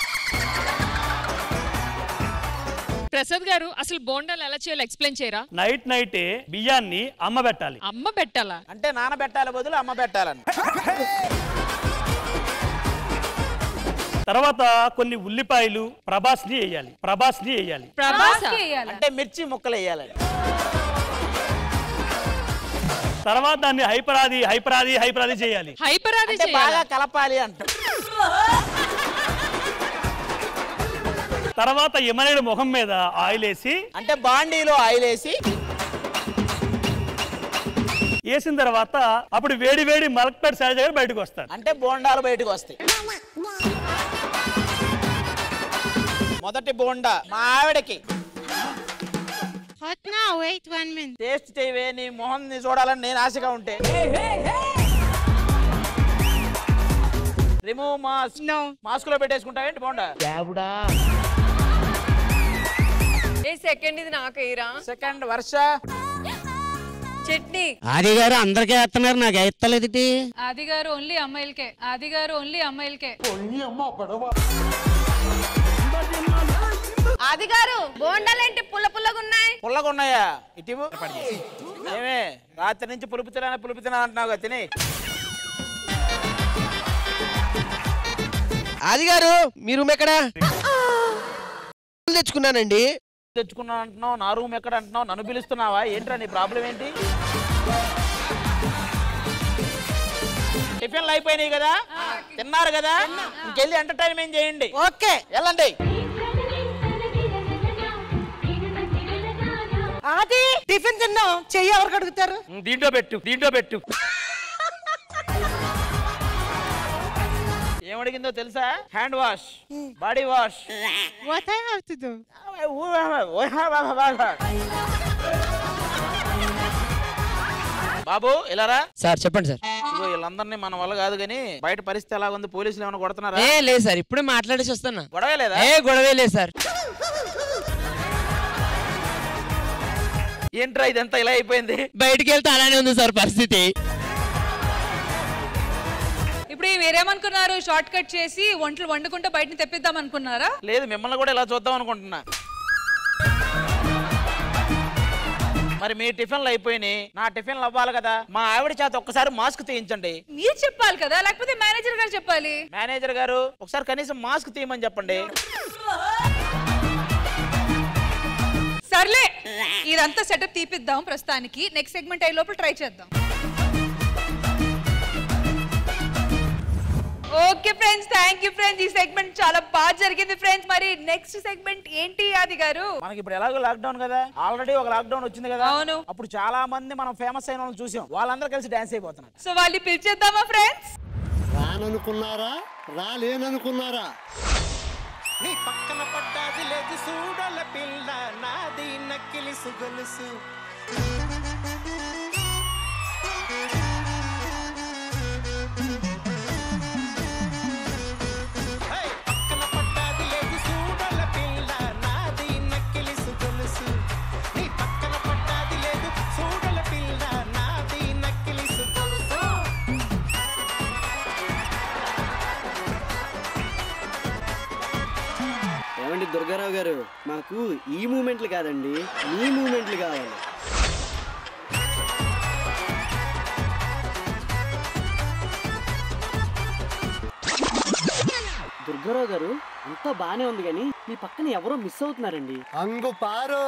ప్రసాద్ గారు అసలు బోండాలు ఎలా చేయాలో ఎక్స్ప్లెయిన్ చేయరా నైట్ నైటే బియ్యాన్ని అమ్మ పెట్టాలి అమ్మ పెట్టాలా అంటే నానబెట్టాలి బదులు అమ్మ పెట్టాలని తర్వాత కొన్ని ఉల్లిపాయలు ప్రభాస్ని వేయాలి ప్రభాస్ని వేయాలి అంటే మిర్చి ముక్కలు వేయాలని తర్వాత దాన్ని హైపరాది హైపరాది హైపరాది చేయాలి హైపరాది అంటే బాగా కలపాలి అంట తర్వాత యమనేడు ముఖం మీద ఆయిల్ వేసి అంటే బాండీలో ఆయిల్ వేసి వేసిన తర్వాత అప్పుడు వేడి వేడి మలక్పేట సైడ్ దగ్గర బయటకు వస్తాడు అంటే బోండాలు బయటకు వస్తాయి మొదటి బోండా మా ఆవిడకి Hot now, wait one minute. Taste చేయవే నీ మొహం ని చూడాలని నేను ఆశగా ఉంటే రిమూవ్ మాస్క్ నో మాస్క్ లో పెట్టేసుకుంటావేంటి బోండా ఏ సెకండ్ ఇది నాకు ఎయిరా సెకండ్ వర్ష చట్నీ ఆది గారు అందరికీ వేస్తున్నారు నాకు ఎత్తలేదు ఆది గారు ఓన్లీ అమ్మాయిలకే ఆది గారు ఓన్లీ అమ్మాయిలకే ఆది గారు బోండాలేంటి పుల్ల పుల్లగా ఉన్నాయి పుల్లగా ఉన్నాయా ఇటీవు ఏమే రాత్రి నుంచి పులుపుతున్నా పులుపుతున్నా అంటున్నావు కదా తిని ఆది గారు మీ రూమ్ ఎక్కడ తెచ్చుకున్నానండి తెచ్చుకున్నా అంటున్నావు నా రూమ్ ఎక్కడ అంటున్నావు నన్ను పిలుస్తున్నావా ఏంట్రా నీ ప్రాబ్లం ఏంటి టిఫిన్లు అయిపోయినాయి కదా తిన్నారు కదా ఇంకెళ్ళి ఎంటర్టైన్మెంట్ చేయండి ఓకే వెళ్ళండి ఆది టిఫిన్ తిన్నాం చెయ్యి ఎవరికి అడుగుతారు దీంట్లో పెట్టు దీంట్లో పెట్టు ఏమడిగిందో తెలుసా hand wash body wash what I have to do బాబు ఇలారా సార్ చెప్పండి సార్ ఇదిగో వీళ్ళందరినీ మన వల్ల కాదు కానీ బయట పరిస్థితి ఎలా ఉంది పోలీసులు ఏమైనా కొడుతున్నారా ఏ లేదు సార్ ఇప్పుడే మాట్లాడేసి వస్తున్నా గొడవ లేదా ఏ గొడవే లేదు సార్ ఏంట్రా ఇదంతా ఇలా అయిపోయింది బయటికి వెళ్తే అలానే ఉంది సార్ పరిస్థితి ఇప్పుడు మీరేమనుకున్నారు షార్ట్ కట్ చేసి వంటలు వండుకుంటే బయటని తెప్పిద్దాం అనుకున్నారా లేదు మిమ్మల్ని కూడా ఇలా చూద్దాం అనుకుంటున్నా మరి మీ టిఫిన్లు అయిపోయినాయి నా టిఫిన్లు అవ్వాలి కదా మా ఆవిడ చేత ఒక్కసారి మాస్క్ తీయించండి మీరు చెప్పాలి కదా లేకపోతే మేనేజర్ గారు చెప్పాలి మేనేజర్ గారు ఒకసారి కనీసం మాస్క్ తీయమని చెప్పండి సర్లే ఇదంతా సెటప్ తీపిద్దాం ప్రస్తుతానికి నెక్స్ట్ సెగ్మెంట్ అయ్యే లోపల ట్రై చేద్దాం okay friends thank you friends ఈ సెగ్మెంట్ చాలా బాగా జరిగింది ఫ్రెండ్స్ మరి నెక్స్ట్ సెగ్మెంట్ ఏంటి ఆది గారు మనకి ఇప్పుడు ఎలాగో లాక్డౌన్ కదా ఆల్రెడీ ఒక లాక్డౌన్ వచ్చింది కదా అవును. అప్పుడు చాలా మంది మనం ఫేమస్ అయిన వాళ్ళని చూసాం వాళ్ళందరూ కలిసి డాన్స్ అయిపోతున్నారు సో వాళ్ళు పిలిచేద్దామా ఫ్రెండ్స్ రాననుకున్నారా రాలేననుకున్నారా నీ పక్కన పడ్డాది లేదు చూడల పిల్ల నాది నక్కిలి సుగొలుసు హే, పక్కన పడ్డాది లేదు చూడల పిల్ల నాది నక్కిలి సుగొలుసు నీ పక్కన పడ్డాది లేదు చూడల పిల్ల నాది నక్కిలి సుగొలుసు ఏమండి దుర్గారావు గారు మాకు ఈ మూమెంట్లు కాదండి మీ మూమెంట్లు కావాలి దుర్గారావు గారు అంతా బానే ఉంది కానీ మీ పక్కన ఎవరో మిస్ అవుతున్నారండి అంగు పారు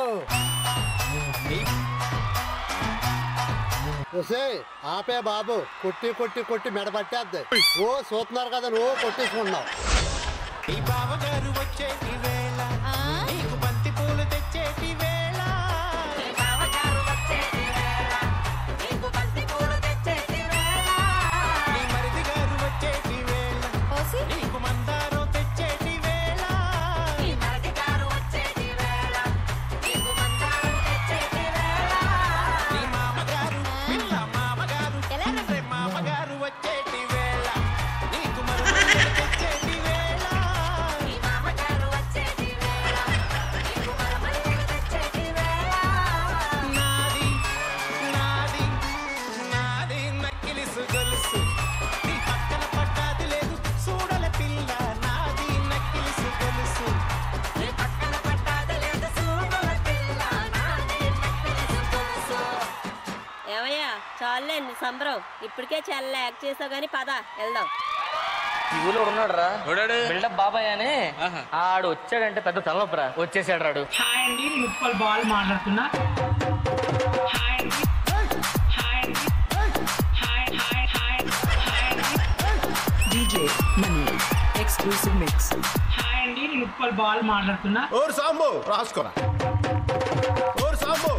ఒసే ఆపే బాబు కొట్టి కొట్టి కొట్టి మెడబట్టేద్ది ఓ చూస్తున్నారు కదా నువ్వు కొట్టేసుకుంటున్నావు నీ బావగారు వచ్చేటి వేళ నీకు బంతి పూలు తెచ్చేటి వేళ నీ బావగారు వచ్చేటి వేళ నీకు బంతి పూలు తెచ్చేటి వేళ నీ మరిది గారు వచ్చేటి వేళ నీకు మందారం తెచ్చేటి వేళ నీ మరిది గారు వచ్చేటి వేళ నీకు మందారం తెచ్చేటి వేళ నీ మామగారు పిల్ల మామగారు రే మామగారు వచ్చేటి వేళ నీకు మరుమగలు తెచ్చేటి వేళ నీ మామగారు వచ్చేటి వేళ నీకు మరుమగలు తెచ్చేటి వేళ నాది నాది నాది నక్కిలి సుగొలుసు నీ పక్కన పడ్డాది లేదు చూడల పిల్ల నాది నక్కిలి సుగొలుసు నీ పక్కన పడ్డాది లేదు చూడల పిల్ల నాది నక్కిలి సుగొలుసు ఏమయ్యా చాలులే నీ సంబరం ఇప్పటికే చాలా యాక్ట్ చేసావు కానీ పద వెళ్దాం ఈ ఊళ్ళో ఉన్నాడు రా బిల్డప్ బాబాయ్ అని ఆడు వచ్చాడంటే పెద్ద తలనొప్పరా వచ్చేసాడు రాడు హాయ్ అండి నేను ఉప్పల్ బాల్ మాట్లాడుతున్నా హాయ్ అండి హాయ్ అండి హాయ్ హాయ్ హాయ్ హాయ్ అండి DJ Mani. Exclusive mix. Hi అండి నేను ఉప్పల్ బాల్ మాట్లాడుతున్నా ఓరు సాంబు రాసుకోరా ఓరు సాంబు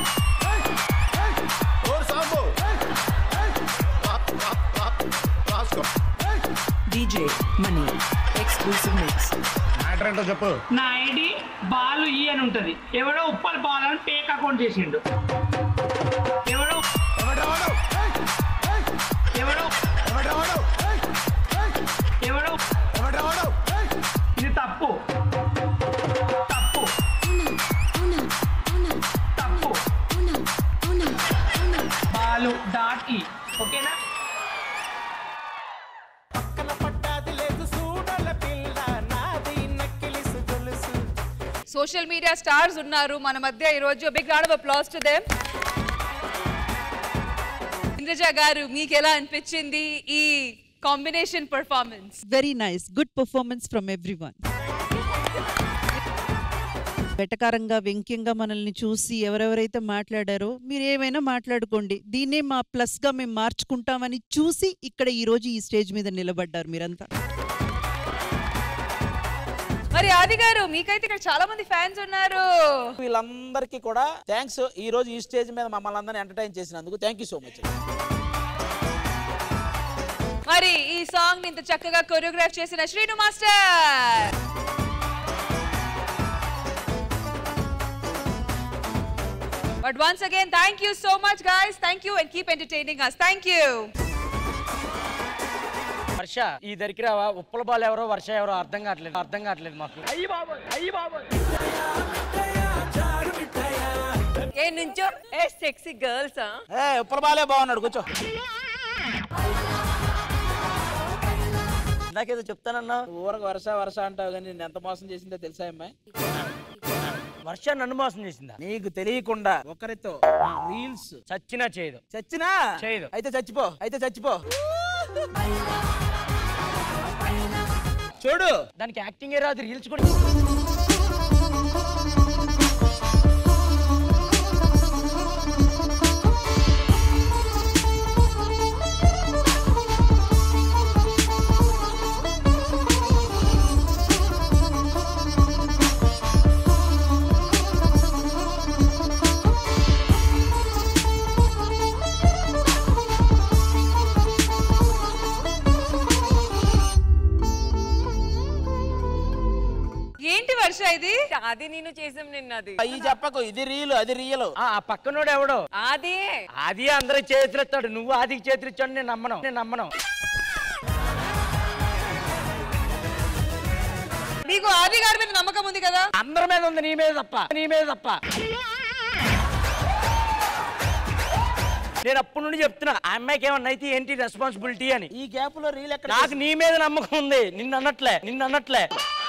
ఓరు సాంబు రాసుకో DJ Mani. Exclusive mix. Matter ఏంటో చెప్పు నా ఐడి బాలు ఈ అని ఉంటది ఎవడో ఉప్పల్ బాల్ అని ఫేక్ అకౌంట్ చేసిండు ఎవడో ఎవడో ఎవడో ఇది తప్పు తప్పు తప్పు బాలు డాట్ ఈ ఓకేనా పడ్డాది లేదు చూడల పిల్ల నాది నక్కిలి సుగొలుసు సోషల్ మీడియా స్టార్స్ ఉన్నారు మన మధ్య ఈ రోజు big round of applause to them Indraja garu మీకు ఎలా అనిపించింది ఈ combination performance very nice good performance from everyone వెటకారంగా వ్యంగ్యంగా మనల్ని చూసి ఎవరెవరైతే మాట్లాడారో మీరు ఏమైనా మాట్లాడుకోండి దీన్నే మా ప్లస్ గా మేము మార్చుకుంటామని చూసి ఇక్కడ ఈ రోజు ఈ స్టేజ్ మీద నిలబడ్డారు మీరంతా మరి ఆది గారు మీకైతే ఇక్కడ చాలా మంది ఫ్యాన్స్ ఉన్నారు వీళ్ళందరికీ కూడా థ్యాంక్స్ ఈ రోజు ఈ స్టేజ్ మీద మమ్మల్ని అందరినీ ఎంటర్టైన్ చేసినందుకు థ్యాంక్ యూ సో మచ్ మరి ఈ సాంగ్ ఇంత చక్కగా కొరియోగ్రాఫ్ చేసిన Srinu master but once again thank you so much guys thank you and keep entertaining us thank you Varsha ఈ దరికిరావా ఉప్పల బాల్ ఎవరో వర్ష ఎవరో అర్థం కావట్లేదు అర్థం కావట్లేదు మాకు అయ్యి బాబోయ్ అయ్యి బాబోయ్ ఏ నుంచో ఏ సెక్సీ గర్ల్స్ ఏ ఉప్పల బాలే బాగున్నాడు కూర్చో నాకేదో చెప్తానన్నా ఊరకు వరుస వరుస అంటావు కానీ నేను ఎంత మోసం చేసిందో తెలుసా అమ్మాయి వర్ష నన్ను మోసం చేసిందా నీకు తెలియకుండా ఒకరితో రీల్స్ చచ్చినా చేయదు చచ్చినా చేయదు అయితే చచ్చిపో అయితే చచ్చిపో చూడు దానికి యాక్టింగ్ ఏ రాదు రీల్స్ కూడా చేసారా ఇది అది నేను చేసాం నిన్న అది అయ్యి చెప్పకు ఇది రీల్ అది రియల్ ఆ ఆ పక్కనోడు ఎవడు అది అది అందరికి చేతులు ఇస్తాడు నువ్వు ఆదికి చేతులు ఇచ్చాడు నేను నమ్మను నేను నమ్మను నీకు ఆది గారి మీద నమ్మకం ఉంది కదా అందరి మీద ఉంది నీ మీద తప్ప నీ మీద తప్ప నేను అప్పటి నుండి చెప్తున్నా ఆ అమ్మాయికి ఏమన్నా అయితే ఏంటి రెస్పాన్సిబిలిటీ అని ఈ గ్యాప్ లో రీల్ ఎక్కడ నాకు నీ మీద నమ్మకం ఉంది నిన్ను అన్నట్లే నిన్ను అన్నట్లే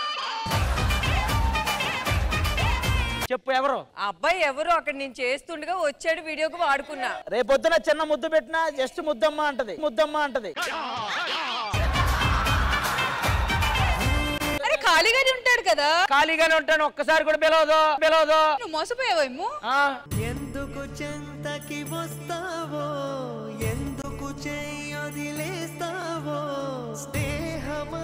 చెప్పు ఎవరు ఆ అబ్బాయి ఎవరు అక్కడ నేను చేస్తుండగా వచ్చాడు వీడియోకి వాడుకున్నా రేపొద్దున చిన్న ముద్దు పెట్టినా జస్ట్ ముద్దమ్మ అంటది ముద్దమ్మ అంటది అరే ఖాళీగానే ఉంటాడు కదా ఖాళీగానే ఉంటాను ఒక్కసారి కూడా పిలవదు పిలవదు నువ్వు మోసపోయావేమో ఎందుకు చెంతకి వస్తావో ఎందుకు చెయ్యొదిలేస్తావో స్నేహమా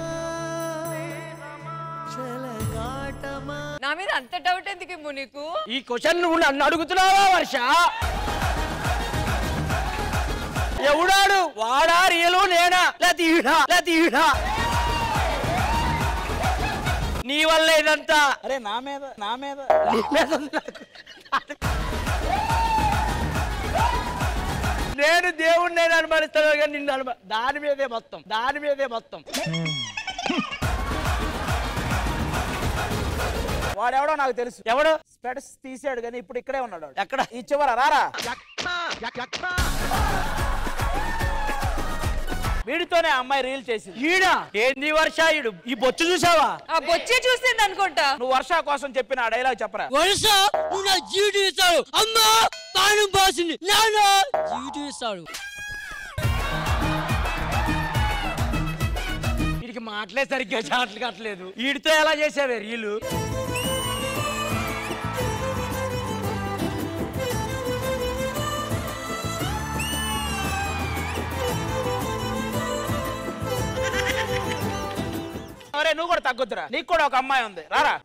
చెలగాటమా నా మీద అంత డౌట్ ఎందుకేమో నీకు ఈ క్వశ్చన్ నువ్వు నన్ను అడుగుతున్నావా వర్ష ఎవడాడు వాడా రియలు నేనా లేకపోతే ఈడా లేకపోతే ఈడా నీ వల్ల ఇదంతా అరే నా మీద నా మీద నీ మీద ఉంది నాకు. నేను దేవుడిని నేను అనుమానిస్తాను కానీ నిన్ను అనుమా దాని మీదే మొత్తం దాని మీదే మొత్తం వాడెవడో నాకు తెలుసు ఎవడు స్పెడ్స్ తీసాడు కానీ ఇప్పుడు ఇక్కడే ఉన్నాడు వాడు. ఎక్కడ ఈ చివర రారా వీడితోనే ఆ అమ్మాయి రీల్ చేసింది ఈడా ఏంది వర్ష ఈడు ఈ బొచ్చు చూసావా ఆ బొచ్చే చూసింది అనుకుంటా నువ్వు వర్ష కోసం చెప్పిన ఆ డైలాగ్ చెప్పరా వరుస నువ్వు నా జీవితం ఇస్తాడు అమ్మా పానం బాసింది నాన్న జీవితం ఇస్తాడు వీడికి మాటలే సరిగ్గా చాట్లు కట్టలేదు వీడితో ఎలా చేసావే రీలు అరే నువ్వు కూడా తగ్గొద్దురా నీకు కూడా ఒక అమ్మాయి ఉంది రారా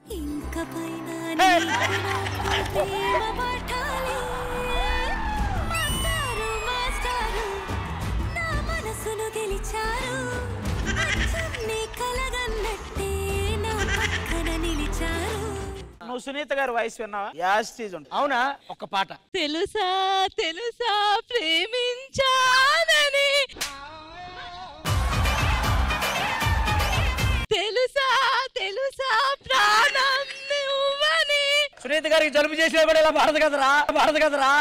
మనసును గెలిచారు అచ్చం నీ కలగన్నట్టే నా పక్కన నిలిచారు నువ్వు సునీత గారి వయసు విన్నావా యాస్టీజ్ ఉంటుంది అవునా ఒక పాట తెలుసా తెలుసా ప్రేమించానని తెలుసా తెలుసా ప్రాణం నువ్వని సునీత గారికి జలుబు చేసినా కూడా ఇలా పడదు కదరా పడదు కదరా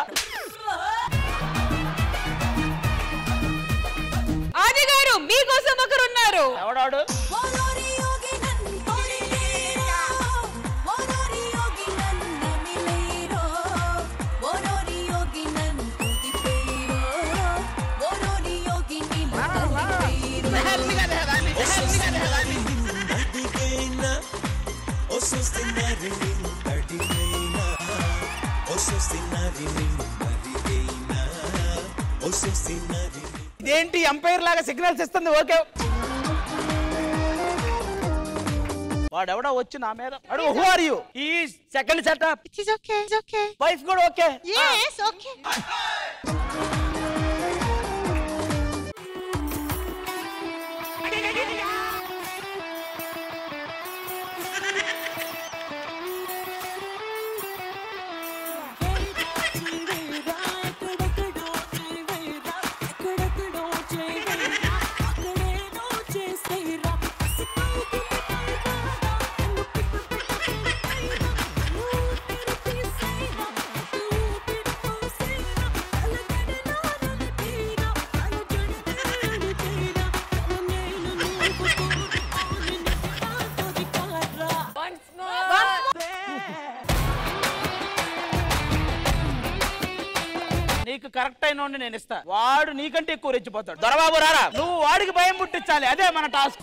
ఆది గారు మీకోసం ఒకరు ఉన్నారు ఎవడాడు ఇదేంటి ఎంపైర్ లాగా సిగ్నల్స్ ఇస్తుంది ఓకే వాడెవడో వచ్చి నా మీద అడుగు హూ ఆర్ యూ ఈ second setup it is okay it's okay wife కూడా ఓకే yes ఓకే నీకు కరెక్ట్ అయిన వాడిని నేను ఇస్తా వాడు నీకంటే ఎక్కువ రెచ్చిపోతాడు దొరబాబు రారా నువ్వు వాడికి భయం పుట్టించాలి అదే మన టాస్క్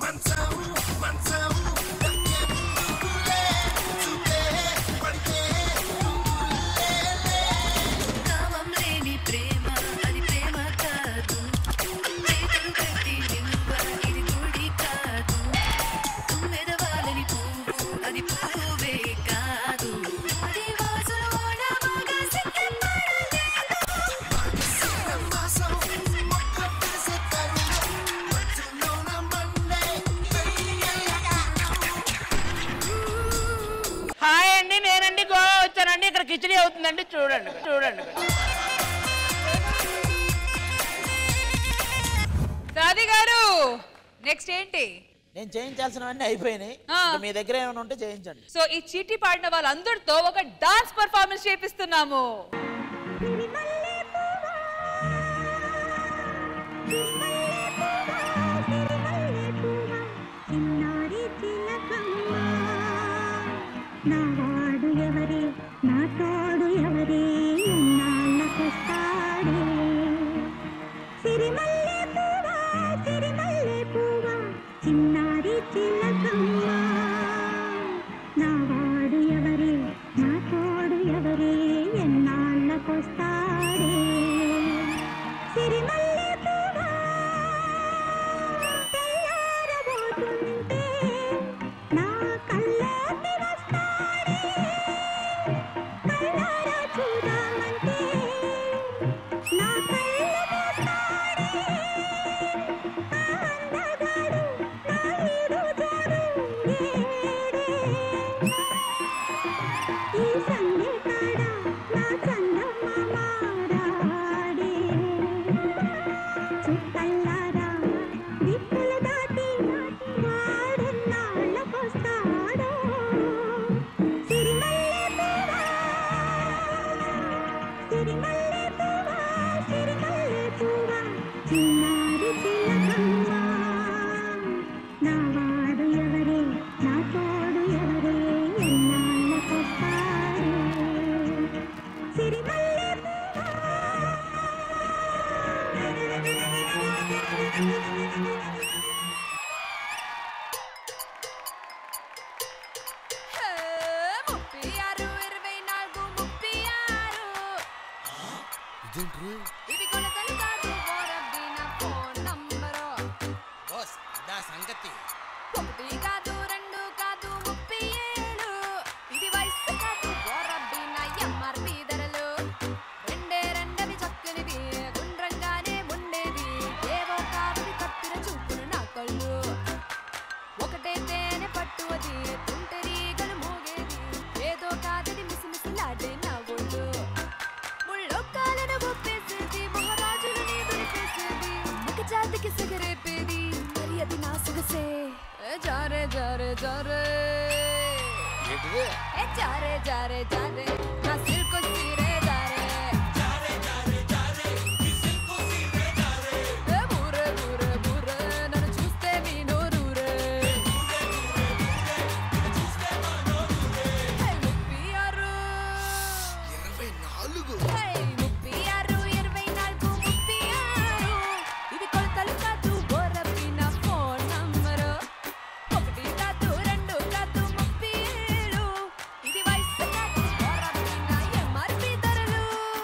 నామం లేని ప్రేమ అది ప్రేమ కాదు చేతులు కట్టి నిలువ ఇది గుడి కాదు తుమ్మెదవాలని పువ్వు అది పువ్వే కాదు అది వాసులు ఓడమగా సిద్ధపడలేదు కిచడీ అవుతుందండి చూడండి చూడండి సాది గారు నెక్స్ట్ ఏంటి నేను చేయించాల్సినవన్నీ అయిపోయినాయి ఆ. ఇంకా మీ దగ్గర ఏమైనా ఉంటే చేయించండి సో ఈ చీటీ పాడిన వాళ్ళందరితో ఒక డాన్స్ పర్ఫార్మెన్స్ చేపిస్తున్నాము నావాడు ఎవరే నా తోడు ఎవరే ఎన్నాళ్ళకొస్తాడే సిరిమల్లె పువ్వా సిరిమల్లె పువ్వా చిన్నారి చిలకమ్మ నావాడు ఎవరే నా తోడు ఎవరే ఎన్నాళ్ళకొస్తాడే సిరిమల్లె పువ్వా తెల్లారబోతుంటే నా కళ్ళకి వస్తాడే కళ్ళారా చూడాలంటే నా కళ్ళు మూస్తాడే ఆ అందగాడు నా ఈడు జోడు ఏడే ఈ సందే కాడ నా చందమామ రాడే చుట్టల్లారా దిక్కులు దాటి వాడున్నాళ్ళకొస్తాడో సిరిమల్లె పువ్వా సిరిమల్లె పువ్వా సిరిమల్లె పువ్వా చిన్నారి చిలకమ్మ నావాడు ఎవరే నా తోడు ఎవరే ఎన్నాళ్ళకొస్తాడే సిరిమల్లె ముప్పై ఆరు ఇరవై నాలుగు ముప్పై ఆరు ఇవి కొలతలు కాదు ఓరబ్బి నా ఫోన్ నంబరు సంగతి ఒకటి కాదు రెండు కాదు ముప్పై ఏడు ఇది వయసు కాదు ఓరబ్బి నా ఎంఆర్పి ధరలు రెండే రెండవి చక్కనివి గుండ్రంగానే ఉండేవి ఏవో కావి కత్తిర చూపును నా కళ్ళు ఒకటే తేనె పట్టువది తుంటరీగలు మోగేది ఏదో కాదది మిసిమిసిలాడే నా ఒళ్ళు ముళ్ళో కాలను గుప్పేసేది మహారాజులని దొరికేసేది ముఖ జాతికి సిగరేపేది మరి అది నా సొగసే ఏ జారే జారే జారే ఏ జారే జారే జారే నా సిల్కు సీరే జారే ఏ బూరే బూరే బూరే నన్ను చూస్తే మీ నోరూరే హే, ముప్పై ఆరు హే, ముప్పై ఆరు, ఇరవై నాలుగు, ముప్పై ఆరు. ఇవి కొలతలు కాదు, ఓరబ్బి నా ఫోన్ నంబరు. ఒకటి కాదు, రెండు కాదు, ముప్పై ఏడు. ఇది వయసు కాదు, ఓరబ్బి నా ఎంఆర్పి ధరలు.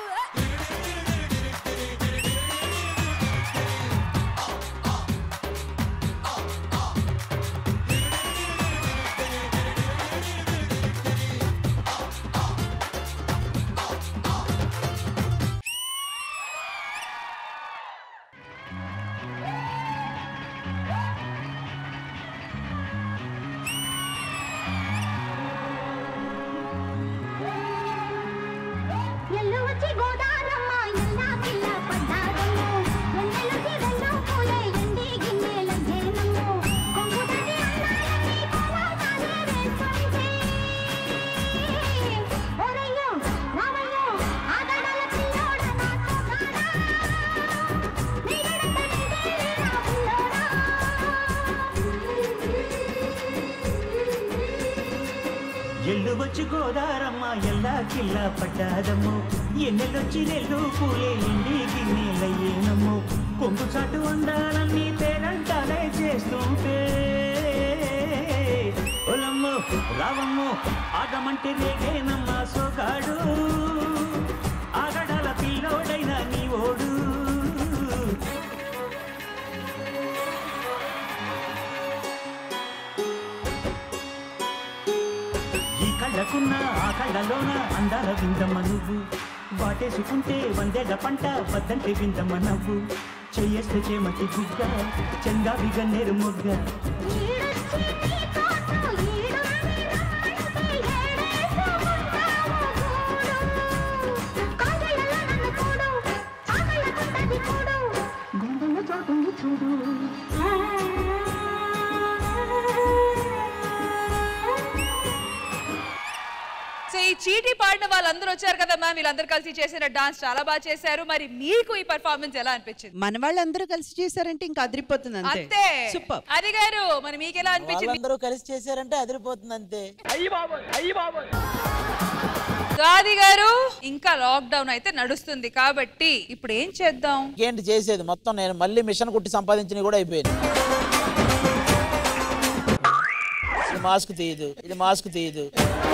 ఎల్లు వచ్చి గోదారమ్మ ఎల్లా పిల్ల పడ్డాదమ్ము ఎన్నెలుకి వెన్నో పూలే ఎండి గిన్నెల జేనమ్ము కొంగుదటి అన్నాలన్నీ కోలాటాలే వేసుకుంటే ఒరయ్యో రావయ్యో ఆగడాల పిల్లోడ నాతో కాడా నీడడంత నిండేది నా పిల్లోడా ఎల్లు వచ్చి గోదారమ్మ ఎల్లా కిల్లా పడ్డాదమ్ము ఎన్నెలొచ్చి నెల్లు పూలే ఎండి గిన్నెలయ్యేనమ్ము కొంగు చాటు అందాలన్నీ పేరంటాలే చేస్తుంటే ఒలమ్ము రావమ్ము ఆగమంటే రేగేనమ్మ సోగాడు ఆగడాల పిల్లోడైన నీ ఓడు ఈ కళ్ళకున్న ఆ కళ్ళలోన అందాల విందమ్మ నువ్వు వాటేసుకుంటే వందేళ్ల పంట వద్దంటే విందమ్మ నవ్వు చెయ్యేస్తే చేమతి గుగ్గ చంగావి గన్నేరు మొగ్గ ఈడొచ్చి నీ కోసం ఈడుంది రమ్మంటే ఏడేసుకుంటావు గూడు చీటీ పాడిన వాళ్ళందరూ వచ్చారు కదా మ్యామ్ వీళ్ళందరూ కలిసి చేసిన డాన్స్ చాలా బాగా చేశారు మరి మీకు ఈ పర్ఫార్మెన్స్ ఎలా అనిపించింది మన వాళ్ళందరూ కలిసి చేశారంటే ఇంకా అదిరిపోతుంది అంతే అంతే సూపర్ అది గారు మరి మీకు ఎలా అనిపించింది వాళ్ళందరూ కలిసి చేశారంటే అదిరిపోతుంది అంతే అయ్యి బాబు అయ్యి బాబు గాది గారు ఇంకా లాక్డౌన్ అయితే నడుస్తుంది కాబట్టి ఇప్పుడు ఏం చేద్దాం ఏంటి చేసేది మొత్తం నేను మళ్ళీ మిషన్ కుట్టి సంపాదించినవి కూడా అయిపోయింది ఇది మాస్క్ తీయదు ఇది మాస్క్ తీయదు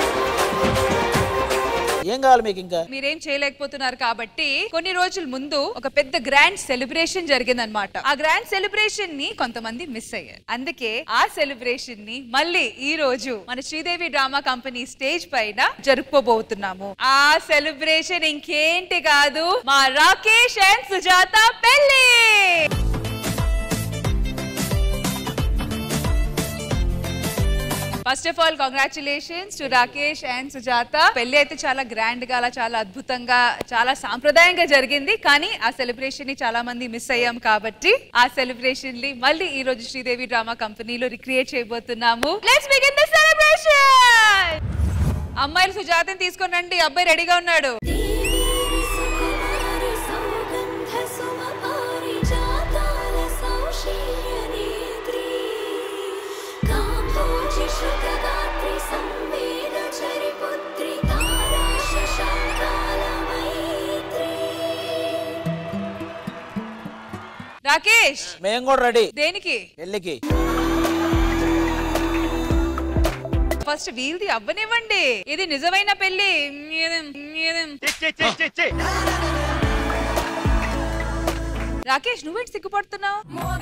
ఏం కావాలి మీకు ఇంకా మీరేం చేయలేకపోతున్నారు కాబట్టి కొన్ని రోజుల ముందు ఒక పెద్ద గ్రాండ్ సెలబ్రేషన్ జరిగిందనమాట ఆ గ్రాండ్ సెలబ్రేషన్ ని కొంతమంది మిస్ అయ్యారు అందుకే ఆ సెలబ్రేషన్ ని మళ్ళీ ఈ రోజు మన శ్రీదేవి డ్రామా కంపెనీ స్టేజ్ పైన జరుపుకోబోతున్నాము ఆ సెలబ్రేషన్ ఇంకేంటి కాదు మా రాకేష్ అండ్ సుజాత పెళ్లి first of all congratulations to Rakesh and Sujatha పెళ్లి అయితే చాలా గ్రాండ్ గా అలా చాలా అద్భుతంగా చాలా సాంప్రదాయంగా జరిగింది కానీ ఆ సెలబ్రేషన్ ని చాలా మంది మిస్ అయ్యాం కాబట్టి ఆ సెలబ్రేషన్ ని మళ్ళీ ఈ రోజు శ్రీదేవి డ్రామా కంపెనీలో రిక్రియేట్ చేయబోతున్నాము లెట్స్ బిగిన్ ద సెలబ్రేషన్ అమ్మాయిలు సుజాతని తీసుకొని రండి అబ్బాయి రెడీగా ఉన్నాడు రాకేష్ మేము కూడా రెడీ దేనికి పెళ్ళికి ఫస్ట్ వీల్ది అవ్వనివ్వండి ఇది నిజమైన పెళ్లి రాకేష్ నువ్వేంటి సిగ్గుపడుతున్నావు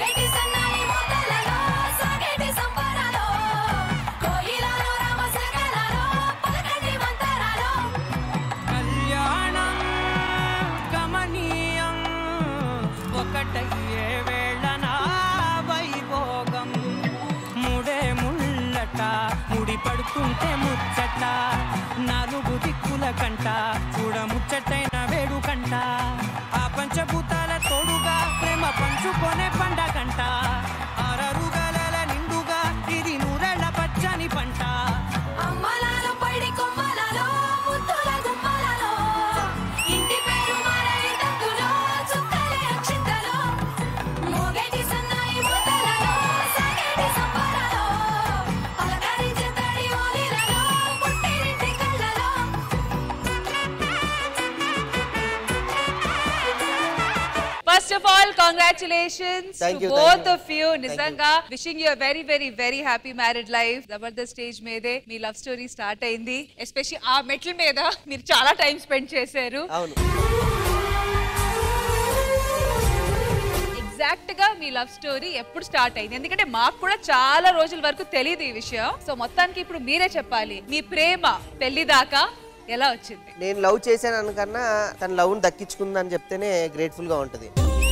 కళ్యాణం గమనీయం ఒకటయ్యే వేళన వైభోగం ముడే ముళ్ళట ముడి పడుతుంటే ముచ్చట నాలుగు దిక్కుల కంట చూడ ముచ్చటైన వేడుకంట ఆ పంచభూతాల తోడుగా ప్రేమ పంచుకొనే పండగంట ఆరరుగల నిండుగా ఇది నూరెళ్ళ పచ్చని పంట అమ్మలాలో పడి కొమ్మలలో ముద్దుల గుమ్మలలో ఇంటి పేరు మారై దగ్గులో చుక్కలే అక్షింతలో మోగేటి సన్నాయి ముద్దలలో సాగేటి సంబరాలో పలకరించే తడి ఓలిలలో పుట్టినింటి కళ్ళలో first of all congratulations Thank you, both thank you. Of you నిజంగా wishing you very very very happy married life Jabardasth stage మీదే మీ లవ్ స్టోరీ స్టార్ట్ అయింది ఎస్పెషల్లీ ఆ మెట్ల మీద మీరు చాలా టైం స్పెండ్ చేశారు అవును ఎగ్జాక్ట్ గా మీ లవ్ స్టోరీ ఎప్పుడు స్టార్ట్ అయింది ఎందుకంటే మాకు కూడా చాలా రోజుల వరకు తెలియదు ఈ విషయం సో మొత్తానికి ఇప్పుడు మీరే చెప్పాలి మీ ప్రేమ పెళ్లి దాకా ఎలా వచ్చింది నేను లవ్ చేశాను అనుకన్నా తన లవ్ని దక్కించుకుందని చెప్తేనే గ్రేట్ఫుల్ గా ఉంటది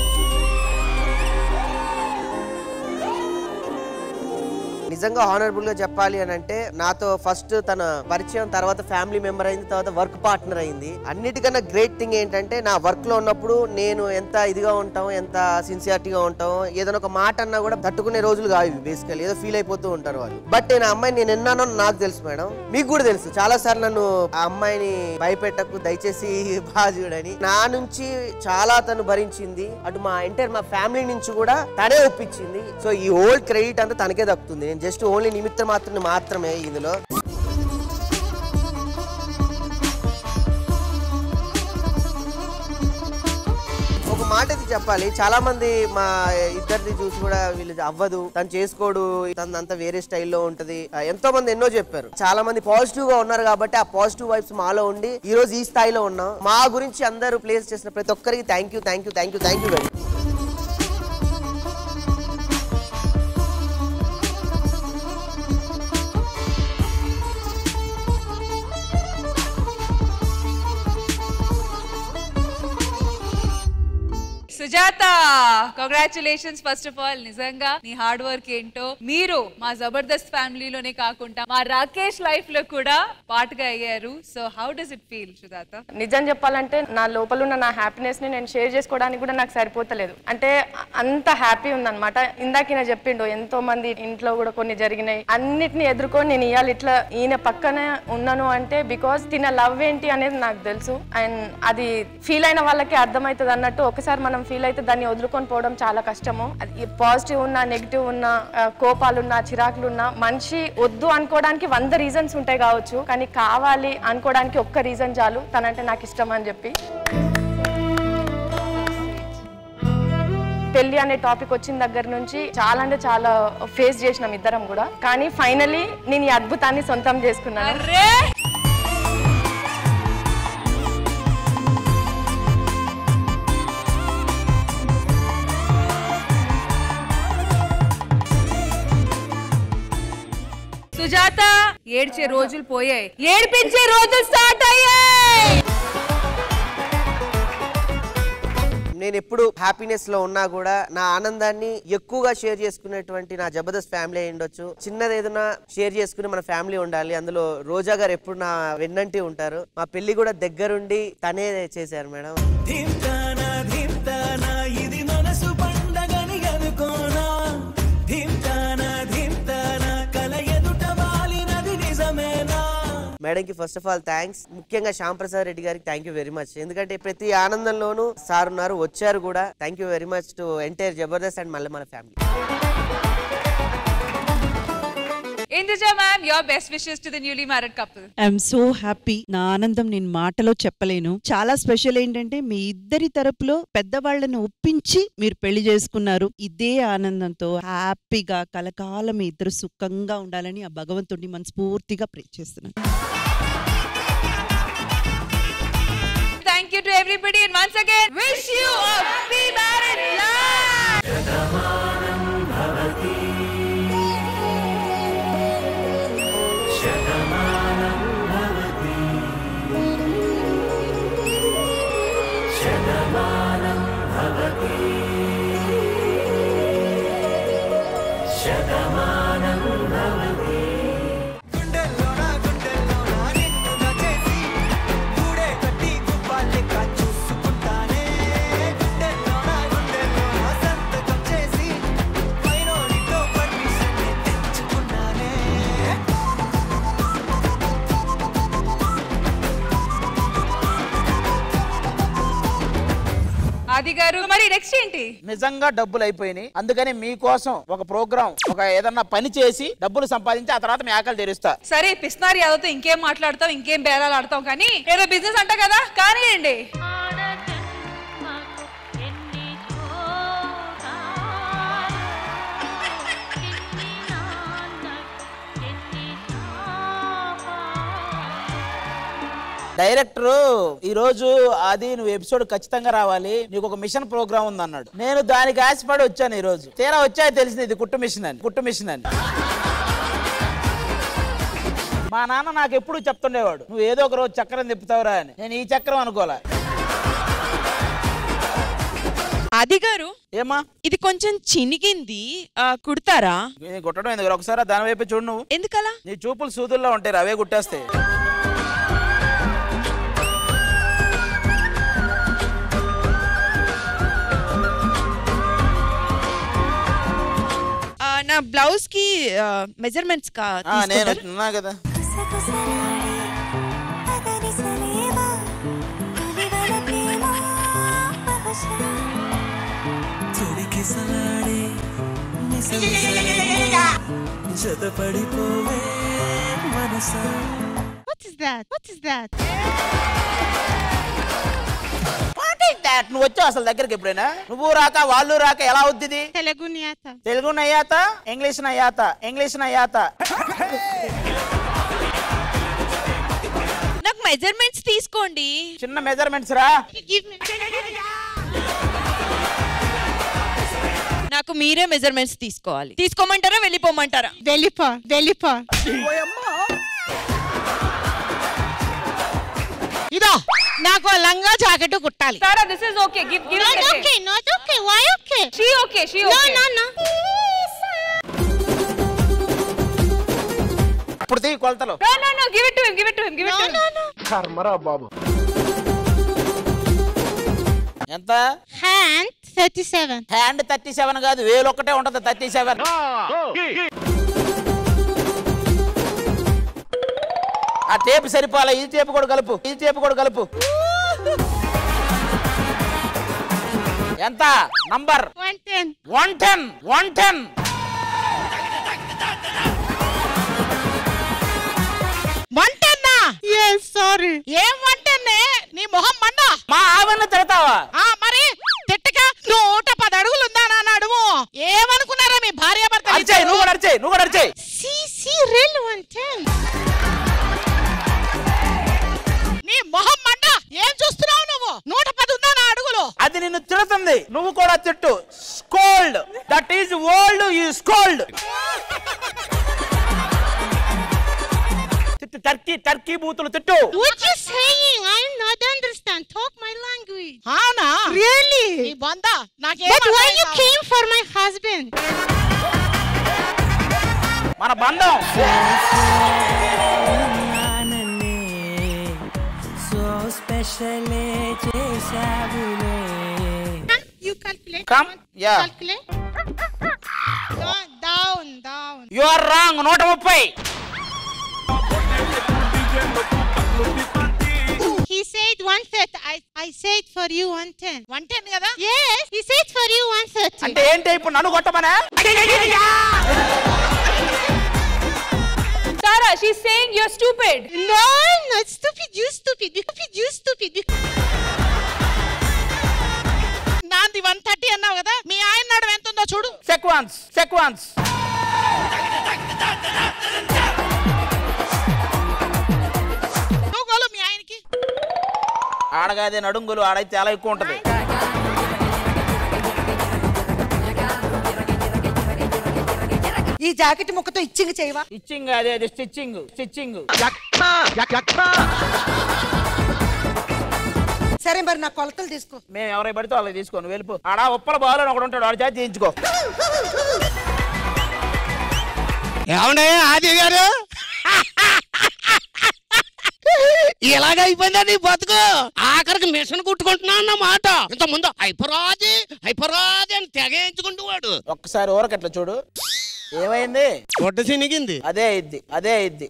నిజంగా హానరబుల్ గా చెప్పాలి అని అంటే నాతో ఫస్ట్ తన పరిచయం తర్వాత ఫ్యామిలీ మెంబర్ అయింది తర్వాత వర్క్ పార్ట్నర్ అయింది అన్నిటికన్నా గ్రేట్ థింగ్ ఏంటంటే నా వర్క్ లో ఉన్నప్పుడు నేను ఎంత ఇదిగా ఉంటాం ఎంత సిన్సియారిటీగా ఉంటాం ఏదైనా ఒక మాట అన్నా కూడా తట్టుకునే రోజులు కావు ఇవి బేసికల్ ఏదో ఫీల్ అయిపోతూ ఉంటారు వాళ్ళు బట్ నేను ఆ అమ్మాయిని నేను ఎన్నానో నాకు తెలుసు మేడం మీకు కూడా తెలుసు చాలా సార్లు నన్ను ఆ అమ్మాయిని భయపెట్టకు దయచేసి బాగా చూడని నా నుంచి చాలా తను భరించింది అటు మా ఎంటైర్ మా ఫ్యామిలీ నుంచి కూడా తనే ఒప్పించింది సో ఈ ఓల్డ్ క్రెడిట్ అంతా తనకే దక్కుతుంది నేను జస్ట్ ఓన్లీ నిమిత్తం మాత్రం మాత్రమే ఇందులో ఒక మాట అయితే చెప్పాలి చాలా మంది మా ఇద్దరిది చూసి కూడా వీళ్ళు అవ్వదు తను చేసుకోడు తన అంతా వేరే స్టైల్లో ఉంటది ఆ, ఎంతో మంది ఎన్నో చెప్పారు చాలా మంది పాజిటివ్ గా ఉన్నారు కాబట్టి ఆ పాజిటివ్ వైబ్స్ మాలో ఉండి ఈ రోజు ఈ స్థాయిలో ఉన్నాం మా గురించి అందరూ ప్లేస్ చేసిన ప్రతి ఒక్కరికి thank you thank you thank you thank you very Sujatha Sujatha congratulations first of all నిజంగా నీ హార్డ్ వర్క్ ఏంటో మీరు మా జబర్దస్త్ ఫ్యామిలీలోనే కాకుండా మా రాకేష్ లైఫ్ లో కూడా పాటుగా అయ్యారు so how does it feel Sujatha నిజం చెప్పాలంటే నా లోపల ఉన్న నా హ్యాపీనెస్ ని నేను షేర్ చేసుకోవడానికి కూడా నాకు సరిపోతలేదు అంటే అంత హ్యాపీ ఉందన్నమాట ఇందాక ఈయన చెప్పిండు ఎంతో మంది ఇంట్లో కూడా కొన్ని జరిగినాయి అన్నిటిని ఎదుర్కొని నేను ఇవాళ ఇట్లా ఈయన పక్కనే ఉన్నాను అంటే బికాస్ తిన లవ్ ఏంటి అనేది నాకు తెలుసు అండ్ అది ఫీల్ అయిన వాళ్ళకి అర్థమవుతుంది అన్నట్టు ఒకసారి మనం ఫీల్ అయితే దాన్ని వదులుకొని పోవడం చాలా కష్టము అది పాజిటివ్ ఉన్నా నెగిటివ్ ఉన్నా ఆ, కోపాలున్నా చిరాకులున్నా మనిషి వద్దు అనుకోవడానికి వంద రీజన్స్ ఉంటాయి కావచ్చు కానీ కావాలి అనుకోవడానికి ఒక్క రీజన్ చాలు తనంటే నాకు ఇష్టం అని చెప్పి పెళ్లి అనే టాపిక్ వచ్చిన దగ్గర నుంచి చాలా అంటే చాలా ఫేస్ చేసినాం ఇద్దరం కూడా కానీ ఫైనలీ నేను ఈ అద్భుతాన్ని సొంతం చేసుకున్నాను సుజాత ఏడ్చే రోజులు పోయాయి ఏడిపించే రోజులు స్టార్ట్ అయ్యాయి నేను ఎప్పుడు హ్యాపీనెస్ లో ఉన్నా కూడా నా ఆనందాన్ని ఎక్కువగా షేర్ చేసుకునేటువంటి నా జబర్దస్త్ ఫ్యామిలీ అయి ఉండొచ్చు చిన్నది ఏదైనా షేర్ చేసుకుని మన ఫ్యామిలీ ఉండాలి అందులో రోజా గారు ఎప్పుడు నా వెన్నంటి ఉంటారు మా పెళ్లి కూడా దగ్గరుండి తనే చేశారు మేడం ధింతానా ధింతానా ఇది మనసు పండగని అనుకోనా ధింతానా ధింతానా కల ఎదుట వాలినది నిజమేనా మేడం కి ఫస్ట్ ఆఫ్ ఆల్ థ్యాంక్స్ ముఖ్యంగా శ్యామ్ ప్రసాద్ రెడ్డి గారికి థ్యాంక్ యూ వెరీ మచ్ ఎందుకంటే ప్రతి ఆనందంలోనూ సార్ ఉన్నారు వచ్చారు కూడా thank you very much to entire Jabardasth and మళ్ళీ మన family Induja ma'am your best wishes to the newly married couple I'm so happy నా ఆనందం నేను మాటలో చెప్పలేను చాలా స్పెషల్ ఏంటంటే మీ ఇద్దరి తరపులో పెద్దవాళ్ళని ఒప్పించి మీరు పెళ్లి చేసుకున్నారు ఇదే ఆనందంతో హ్యాపీగా కలకాలం మీ ఇద్దరు సుఖంగా ఉండాలని ఆ భగవంతుడిని మనస్ఫూర్తిగా ప్రే చేస్తున్నాను thank you to everybody and once again wish you be married life Aadi garu మరి నెక్స్ట్ ఏంటి నిజంగా డబ్బులు అయిపోయినాయి అందుకని మీకోసం ఒక ప్రోగ్రామ్ ఒక ఏదన్నా పని చేసి డబ్బులు సంపాదించి ఆ తర్వాత మీ ఆకలి తెరుస్తా సరే పిస్నారి యాదవ్తో ఇంకేం మాట్లాడతాం ఇంకేం బేరాలు ఆడతాం కానీ ఏదో బిజినెస్ అంట కదా కానివ్వండి డైరెక్టర్ ఈ రోజు అది నువ్వు ఎపిసోడ్ ఖచ్చితంగా రావాలి నీకు ఒక మిషన్ ప్రోగ్రామ్ ఉంది అన్నాడు నేను దానికి ఆశపడి వచ్చాను ఈ రోజు తీరా వచ్చా తెలిసింది ఇది కుట్టు మిషన్ అని కుట్టు మిషన్ అని మా నాన్న నాకు ఎప్పుడు చెప్తుండేవాడు నువ్వు ఏదో ఒక రోజు చక్రం తిప్పుతావురా అని నేను ఈ చక్రం అనుకోలే అది గారు ఏమా ఇది కొంచెం చినిగింది ఆ, కుడతారా ఇది కుట్టడం ఎందుకు ఒకసారి దాని వైపు చూడు నువ్వు ఎందుకలా నీ చూపులు సూదుల్లో ఉంటాయి అవే కుట్టేస్తాయి ఆ, నా బ్లౌజ్ కి మెజర్మెంట్స్ కా ఆ, నేను తీసుకుంటారా? ఉన్నా కదా తొడికిసలాడే జతపడిపోవే మనసా What is that? What is that? That నువ్వు వచ్చావు అసలు దగ్గరికి ఎప్పుడైనా నువ్వు రాక వాళ్ళు రాక ఎలా అవుద్ది తెలుగు న్యాత తెలుగు నయ్యాత ఇంగ్లీష్ నయ్యాత ఇంగ్లీష్ నయ్యాత నాకు మెజర్మెంట్స్ తీసుకోండి చిన్న మెజర్మెంట్స్ రా నాకు మీరే మెజర్మెంట్స్ తీసుకోవాలి తీసుకోమంటారా వెళ్ళిపోమంటారా వెళ్ళిపో వెళ్ళిపో ఇదా నాకు ఆ లంగా జాకెట్ కుట్టాలి Sara this is okay give give Not okay, not okay. Why okay? She okay she No, okay no, no. ఇప్పుడు తీ కొలతలు no no no give it to him give it to him give it to him కర్మరా బాబు ఎంత Hand 37. హ్యాండ్ థర్టీ సెవెన్ కాదు వేలు ఒక్కటే ఉంటది థర్టీ సెవెన్ ఆ టేపు సరిపోలే ఈ టేపు కూడా కలుపు ఈ టేపు కూడా కలుపు ఎంత number 110. One ten one ten వంటన్నా ఎస్ సారీ ఏం వంటన్నే నీ మొహం మండ మా ఆవిడని తిడతావా ఆ మరి తిట్టగా నూట పది అడుగులు ఉందా నా నడుము ఏమనుకున్నారా మీ భార్య భర్త అరిచేయి నువ్వు కూడా అరిచేయి నువ్వు కూడా అరిచేయి సిసి రెల్ వంటన్ నీ మొహం మండ ఏం చూస్తున్నావు నువ్వు నూట పది ఉందా నా అడుగులు అది నిన్ను తిడుతుంది నువ్వు కూడా తిట్టు స్కోల్డ్ దట్ ఈస్ ఓల్డ్ ఈ స్కోల్డ్ తిట్టు టర్కీ టర్కీ బూతులు తిట్టు What you saying? I not understand. Talk my language. అవునా Really? నీ బొంద నాకేం But why you came for my husband? మన బంధం సో స్పెషల్ చేసావులే You calculate. Come ya Calculate. Down, down, down. You are wrong నూట ముప్పై He said 130. I, I said for you 110. 110 కదా? Yes, he said for you 130. అంటే ఏంటి ఇప్పుడు నన్ను కొట్టమనా Sara she saying you are stupid No, I'm not stupid. You stupid. You stupid. You stupid. నాది వన్ థర్టీ అన్నావు కదా మీ ఆయన నడుము ఎంత ఉందో చూడు సెక్వాన్స్ సెక్వాన్స్ నువ్వు గోలు మీ ఆయనకి ఆడగాదే నడుంగులు ఆడైతే చాలా ఎక్కువ ఉంటది ఈ జాకెట్ ముక్కతో ఇచ్చింగ్ చేయవా ఇచ్చింగ్ అదే అది స్టిచ్చింగ్ స్టిచ్చింగ్ సరే మరి నా కొలతలు తీసుకో మేము ఎవరై పడితే వాళ్ళకి తీసుకోను వెళ్ళిపో ఆడ ఉప్పల బాలు ఒకడు ఉంటాడు వాడి చేతి చేయించుకో ఏమండే ఆది గారు ఇలాగైపోయిందా నీ బతుకు ఆఖరికి మిషన్ కుట్టుకుంటున్నా అన్నమాట ఇంత ముందు హైపరాది హైపరాది అని తెగేయించుకుంటూ వాడు ఒక్కసారి ఊరకట్ల చూడు ఏమైంది పొట్ట సినిగింది అదే ఇద్ది అదే ఇద్ది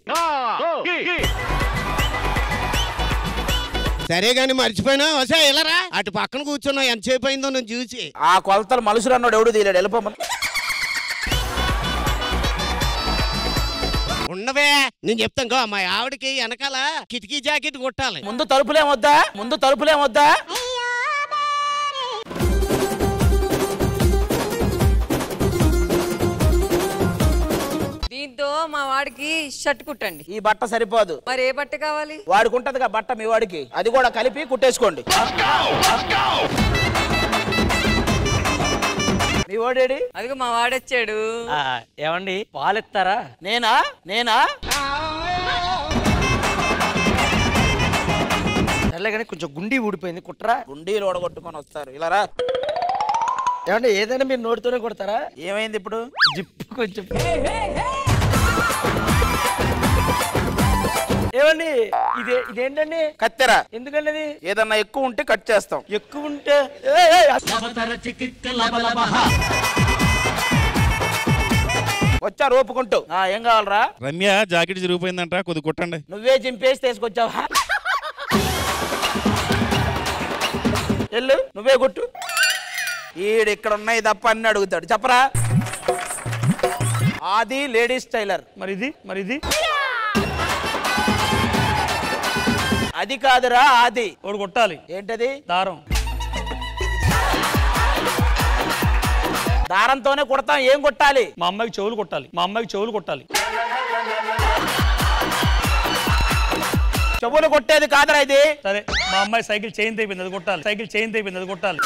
సరే గాని మర్చిపోయినా వసా ఇలారా అటు పక్కన కూర్చున్నా ఎంతసేపు అయిందో నేను చూసి ఆ కొలతలు మలుసురు అన్నాడు ఎవడు తీయలేడు వెళ్ళిపోమని ఉండవే నేను చెప్తాను మా ఆవిడకి వెనకాల కిటికీ జాకెట్ కొట్టాలి ముందు తలుపులేమొద్దా ముందు తలుపులేమొద్దా దీంతో మా వాడికి షర్ట్ కుట్టండి ఈ బట్ట సరిపోదు మరి ఏ బట్ట కావాలి వాడికి ఉంటదిగా బట్ట మీ వాడికి అది కూడా కలిపి కుట్టేసుకోండి మీ వాడేడి అదిగో మా వాడొచ్చాడు ఏమండి పాలు ఇస్తారా నేనా నేనా సర్లే కానీ కొంచెం గుండి ఊడిపోయింది కుట్రా గుండీలు ఓడగొట్టుకొని వస్తారు ఇలా రా ఏమంటే ఏదైనా మీరు నోటితోనే కొడతారా ఏమైంది ఇప్పుడు జిప్పు కొంచెం ఏమండి ఇదే ఇదేంటండి కత్తెర ఎందుకండి అది ఏదన్నా ఎక్కువ ఉంటే కట్ చేస్తాం ఎక్కువ ఉంటే వచ్చా రోపుకుంటూ ఆ, ఏం కావాలరా రమ్య జాకెట్ చిరిగిపోయిందంట కొద్ది కొట్టండి నువ్వే చింపేసి తీసుకొచ్చావా ఎల్లు నువ్వే కొట్టు ఈడు ఇక్కడ ఉన్నాయి తప్ప అన్ని అడుగుతాడు చెప్పరా ఆది లేడీస్ టైలర్ మరి ఇది మరి ఇది అది కాదురా ఆది ఒకటి కొట్టాలి ఏంటది దారం దారంతోనే కొడతాం ఏం కొట్టాలి మా అమ్మాయికి చెవులు కొట్టాలి మా అమ్మాయికి చెవులు కొట్టాలి చెవులు కొట్టేది కాదురా ఇది సరే మా అమ్మాయి సైకిల్ చైన్ అయిపోయింది అది కొట్టాలి సైకిల్ చైన్ అయిపోయింది అది కొట్టాలి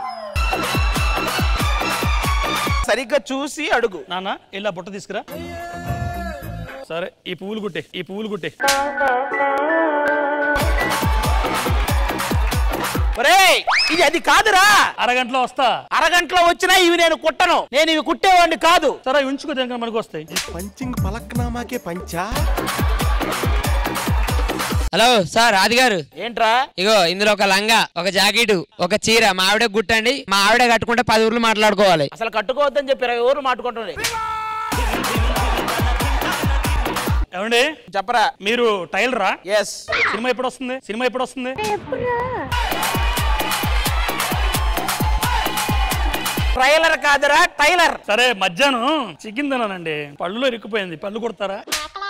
సరిగ్గా చూసి అడుగు నాన్న ఇలా బుట్ట తీసుకురా సరే ఈ పువ్వులు కుట్టే ఈ పువ్వులు కుట్టే ఒరేయ్ ఇది అది కాదురా అరగంటలో వస్తా అరగంటలో వచ్చినా ఇవి నేను కుట్టను నేను ఇవి కుట్టేవాడిని కాదు సరే ఉంచుకో దేనికన్నా మనకు వస్తాయి పంచింగ్ పలక్నామాకే పంచా హలో సార్ ఆది గారు ఏంట్రా ఇగో ఇందులో ఒక లంగా ఒక జాకెట్ ఒక చీర మా ఆవిడ గుట్టండి మా ఆవిడ కట్టుకుంటే పది ఊర్లు మాట్లాడుకోవాలి అసలు కట్టుకోవద్దని చెప్పి ఇరవై ఊరు మాట్టుకుంటుంది ఏమండి చెప్పరా మీరు టైలరా ఎస్ సినిమా ఎప్పుడు వస్తుంది సినిమా ఎప్పుడు వస్తుంది ట్రైలర్ కాదురా టైలర్ సరే మధ్యాహ్నం చికెన్ తినానండి పళ్ళులో ఇరుక్కుపోయింది పళ్ళు కొడతారా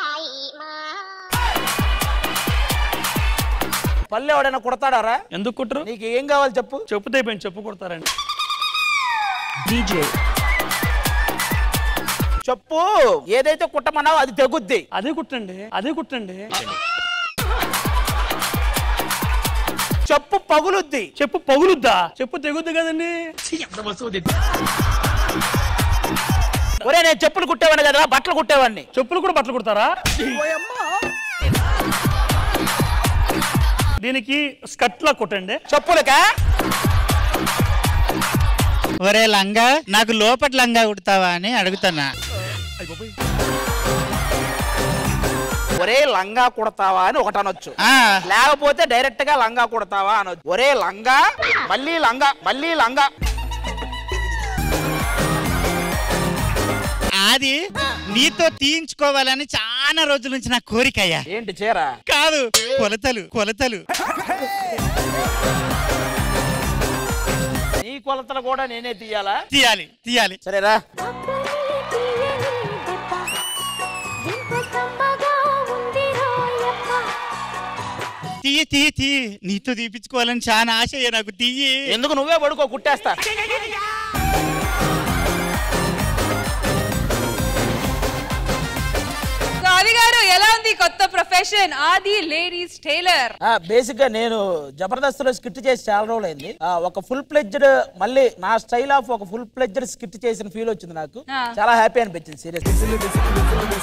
పల్లె ఎవడైనా కుడతాడారా ఎందుకు కుట్టరు నీకు ఏం కావాలి చెప్పు చెప్పు తెప్పించి చెప్పు కొడతారండి DJ, చెప్పు ఏదైతే కుట్టమన్నావో అది తెగుద్ది అదే కుట్టండి అదే కుట్టండి చెప్పు పగులుద్ది చెప్పు పగులుద్దా చెప్పు తెగుద్ది కదండి ఒరే నేను చెప్పులు కుట్టేవాడిని కదా బట్టలు కుట్టేవాడిని చెప్పులు కూడా బట్టలు కుడతారా దీనికి స్కట్ లా కొట్టండి చెప్పులకా ఒరే లంగా నాకు లోపటి లంగా కుడతావా అని అడుగుతున్నా ఒరే లంగా కుడతావా అని ఒకటి అనొచ్చు లేకపోతే డైరెక్ట్ గా లంగా కుడతావా అనొచ్చు ఒరే లంగా మళ్ళీ లంగా మళ్ళీ లంగా అది నీతో తీయించుకోవాలని చాలా రోజుల నుంచి నా కోరికయ్యా ఏంటి చీర కాదు కొలతలు కొలతలు నీ కొలతలు కూడా నేనే తీయాలా తీయాలి తీయాలి సరేరా తీయి తీయి తీయి నీతో తీపించుకోవాలని చాలా ఆశయ్య నాకు తీయి ఎందుకు నువ్వే పడుకో కుట్టేస్తా సో ఆది గారు ఎలా ఉంది కొత్త ప్రొఫెషన్ ఆది లేడీస్ టైలర్ బేసిక్ గా నేను జబర్దస్త్ లో స్కిట్ చేసి చాలా రోజులైంది ఆ, ఒక ఫుల్ ప్లెడ్జ్డ్ మళ్ళీ నా స్టైల్ ఆఫ్ ఒక ఫుల్ ప్లెడ్జ్డ్ స్కిట్ చేసిన ఫీల్ వచ్చింది నాకు ఆ. చాలా హ్యాపీ అనిపించింది సీరియస్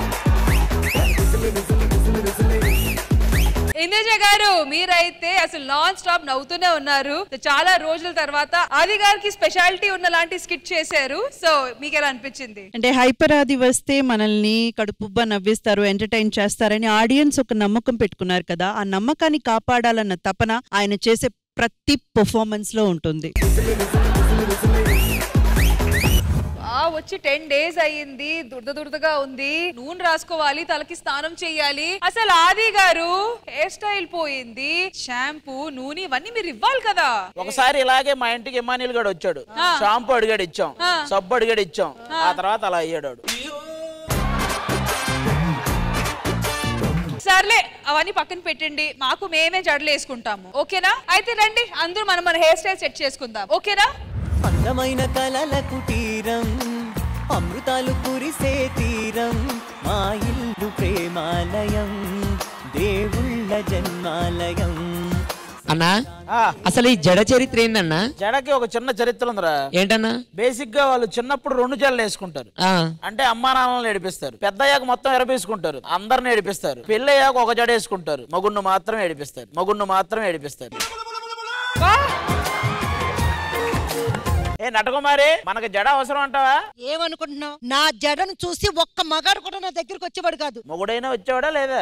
ఇంద్రజ గారు మీరైతే అసలు నాన్ స్టాప్ నవ్వుతూనే ఉన్నారు So, చాలా రోజుల తర్వాత ఆది గారికి స్పెషాలిటీ ఉన్న లాంటి స్కిట్ చేశారు సో మీకు ఎలా అనిపించింది అంటే హైపర్ ఆది వస్తే మనల్ని కడుపుబ్బా నవ్విస్తారు ఎంటర్టైన్ చేస్తారని ఆడియన్స్ ఒక నమ్మకం పెట్టుకున్నారు కదా ఆ నమ్మకాన్ని కాపాడాలన్న తపన ఆయన చేసే ప్రతి పర్ఫార్మెన్స్ లో ఉంటుంది ఆ వచ్చి టెన్ డేస్ అయ్యింది దురద దురదగా ఉంది నూనె రాసుకోవాలి తలకి స్నానం చేయాలి అసలు ఆది గారు హెయిర్ స్టైల్ పోయింది షాంపూ నూనె ఇవన్నీ మీరు ఇవ్వాలి కదా ఒకసారి ఇలాగే మా ఇంటికి ఇమానిల్ గడు వచ్చాడు ఆ. షాంపూ అడిగాడు ఇచ్చాం ఆ. సబ్బు అడిగాడు ఇచ్చాం ఆ. ఆ తర్వాత అలా అయ్యాడు వాడు. సర్లే అవన్నీ పక్కన పెట్టండి మాకు మేమే జడలు వేసుకుంటాము ఓకేనా అయితే రండి అందరూ మనం మన హెయిర్ స్టైల్ సెట్ చేసుకుందాం ఓకేనా అందమైన కలల కుటీరం అమృతాలు కురిసే తీరం మా ఇల్లు ప్రేమాలయం దేవుళ్ళ జన్మాలయం అన్నా అసలు ఈ జడ చరిత్ర ఏందన్నా జడకి ఒక చిన్న చరిత్ర ఉందిరా ఏంటన్నా బేసిక్ గా వాళ్ళు చిన్నప్పుడు రెండు జడలు వేసుకుంటారు ఆ, అంటే అమ్మా నాన్నలు ఏడిపిస్తారు పెద్ద అయ్యాక మొత్తం ఎరపేసుకుంటారు అందరిని ఏడిపిస్తారు పెళ్లి అయ్యాక ఒక జడ వేసుకుంటారు మగుణ్ణు మాత్రం ఏడిపిస్తారు మగుణ్ణు మాత్రం ఏడిపిస్తారు ఏ నటకుమారి మనకు జడ అవసరం అంటావా ఏమనుకుంటున్నావు నా జడను చూసి ఒక్క మగాడు కూడా నా దగ్గరికి వచ్చేవాడు కాదు మొగుడైనా వచ్చేవాడా లేదా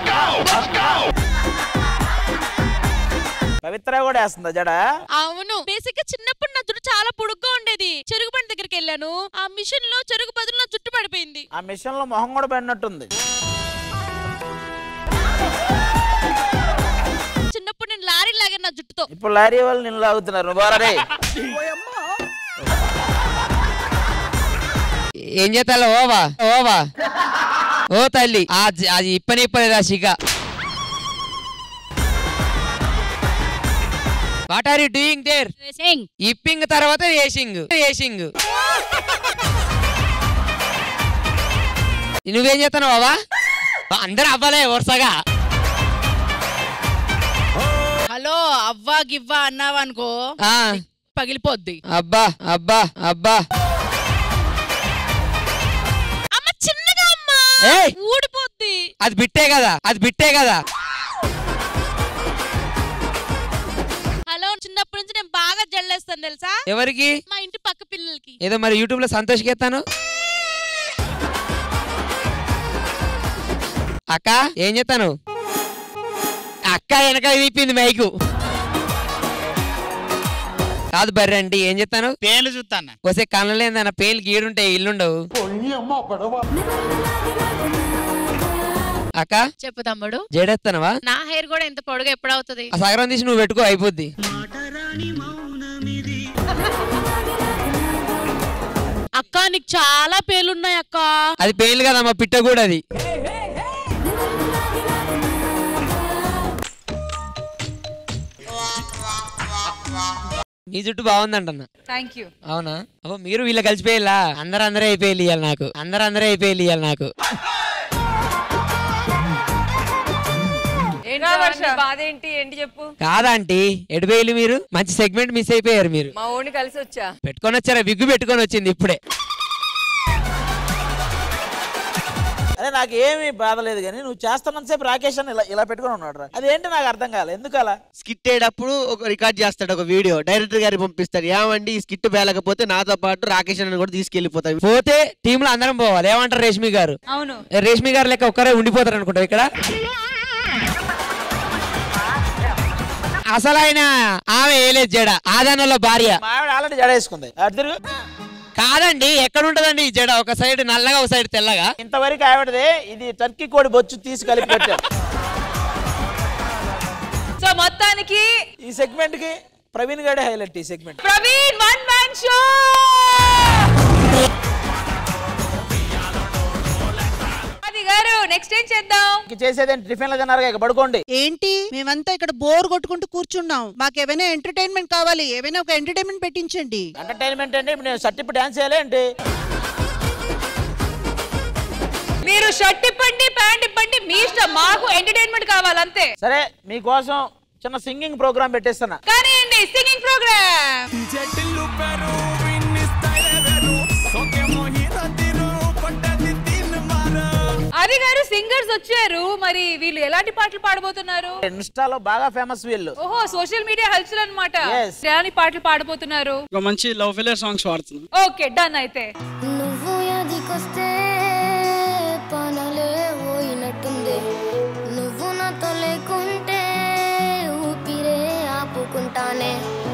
పవిత్ర కూడా వేస్తుందా జడ అవును బేసిక్ గా చిన్నప్పుడు నా జుట్టు చాలా పొడుగ్గా ఉండేది చెరుకు బండి దగ్గరికి వెళ్ళాను ఆ మిషన్ లో చెరుకు బదులు నా జుట్టు పడిపోయింది ఆ మిషన్ లో మొహం కూడా పడినట్టుంది చిన్నప్పుడు నేను లారీ లాగాను నా జుట్టుతో ఇప్పుడు లారీ వాళ్ళు నిన్ను లాగుతున్నారు నువ్వు బారా రే ఏం చేస్తాలో ఓవా ఓవా ఓ తల్లి ఆ జ- అది ఇప్పని ఇప్పలేదా సిగ what are you doing there ఇప్పింగ్ తర్వాత రేసింగ్ రేసింగ్ నువ్వేం చేస్తాను బావా అందరు అవ్వలే వరుసగా హలో అవ్వా గివ్వా అన్నావా అనుకో ఆ, పగిలిపోద్ది అబ్బా అబ్బా అబ్బా అమ్మ చిన్నగా అమ్మా ఏయ్! ఊడిపోద్ది అది బిట్టే కదా అది బిట్టే కదా హలో చిన్నప్పటి నుంచి నేను బాగా జల్లేస్తాను తెలుసా ఎవరికి మా ఇంటి పక్క పిల్లలకి ఏదో మరి యూట్యూబ్ లో సంతోష్కి ఎత్తాను అక్క ఏం చెప్తాను అక్క వెనక విప్పింది మైకు కాదు బర్రె అంటే ఏం చెప్తాను పేర్లు చూస్తాను వస్తే కళ్ళలేదన్న పేర్లు గీడుంటాయి ఇల్లుండవు అక్క చెప్పు తమ్ముడు జడేస్తానవా నా హెయిర్ కూడా ఎంత పొడుగు ఎప్పుడవుతుంది ఆ సగరం తీసి నువ్వు పెట్టుకో అయిపోద్ది అక్క నీకు చాలా పేర్లున్నాయి అక్క అది పేర్లు కదమ్మా పిట్ట కూడా అది మీ జుట్టు బాగుందంటన్న థ్యాంక్ యూ అవునా అబ్బో మీరు వీళ్ళ కలిసిపోయేలా అందరు అందరే అయిపోయి ఇవ్వాలి నాకు అందరు అందరే అయిపోయి ఇవ్వాలి నాకు ఏంటి వర్ష బాధ ఏంటి ఏంటి చెప్పు కాదంటీ ఎడిపోయి మీరు మంచి సెగ్మెంట్ మిస్ అయిపోయారు మీరు మా ఓడిని కలిసి వచ్చా పెట్టుకొని వచ్చారా విగ్గు పెట్టుకొని వచ్చింది ఇప్పుడే అదే నాకు ఏమీ బాధ లేదు కానీ నువ్వు చేస్తున్నంతసేపు రాకేష్ అని ఇలా ఇలా పెట్టుకొని ఉన్నాడు రా అదేంటి నాకు అర్థం కాలేదు ఎందుకు అలా స్కిట్ వేయడప్పుడు ఒక రికార్డ్ చేస్తాడు ఒక వీడియో డైరెక్టర్ గారికి పంపిస్తాడు ఏమండి ఈ స్కిట్ వేలకపోతే నాతో పాటు రాకేష్ అని కూడా తీసుకెళ్లిపోతాయి పోతే టీమ్ లో అందరం పోవాలి ఏమంటారు రేష్మి గారు అవును రేష్మి గారు లెక్క ఒక్కరే ఉండిపోతారు అనుకుంటా ఇక్కడ అసలు ఆయన ఆమె వేయలేదు జడ ఆదానంలో భార్య మా ఆవిడ ఆల్రెడీ జడేసుకుంది అటు తిరుగు కాదండి ఎక్కడ ఉంటదండి ఈ జడ ఒక సైడ్ నల్లగా ఒక సైడ్ తెల్లగా ఇంతవరకు ఆవిడదే ఇది టర్కీ కోడి బొచ్చు తీసి కలిపి పెట్టారు సో మొత్తానికి ఈ సెగ్మెంట్ కి ప్రవీణ్ గడే హైలైట్ ఈ segment Praveen one man show అది గారు నెక్స్ట్ ఏం చేద్దాం చేసేది టిఫిన్ లో తిన్నారు ఇక పడుకోండి ఏంటి మేమంతా ఇక్కడ బోర్ కొట్టుకుంటూ కూర్చున్నాం మాకు ఏమైనా ఎంటర్టైన్మెంట్ కావాలి ఏమైనా ఒక ఎంటర్టైన్మెంట్ పెట్టించండి ఎంటర్టైన్మెంట్ అంటే ఇప్పుడు నేను సట్టిప్పు డాన్స్ చేయాలి ఏంటి మీరు షర్ట్ ఇప్పండి ప్యాంట్ ఇప్పండి మీ ఇష్టం మాకు ఎంటర్టైన్మెంట్ కావాలి అంతే సరే మీకోసం చిన్న సింగింగ్ ప్రోగ్రామ్ పెట్టేస్తున్నా కానీ సింగింగ్ ప్రోగ్రామ్ అది గారు సింగర్స్ వచ్చారు మరి వీళ్ళు ఎలాంటి పాటలు పాడబోతున్నారు ఇన్స్టాలో బాగా ఫేమస్ వీళ్ళు ఓహో సోషల్ మీడియా హల్చల్ అన్నమాట Yes. ఎలాంటి పాటలు పాడబోతున్నారు ఒక మంచి లవ్ ఫెయిలియర్ సాంగ్స్ వాడుతున్నాం ఓకే డన్ అయితే నువ్వు ఎదికొస్తే పనలే పోయినట్టుంది నువ్వు నాతో లేకుంటే ఊపిరే ఆపుకుంటానే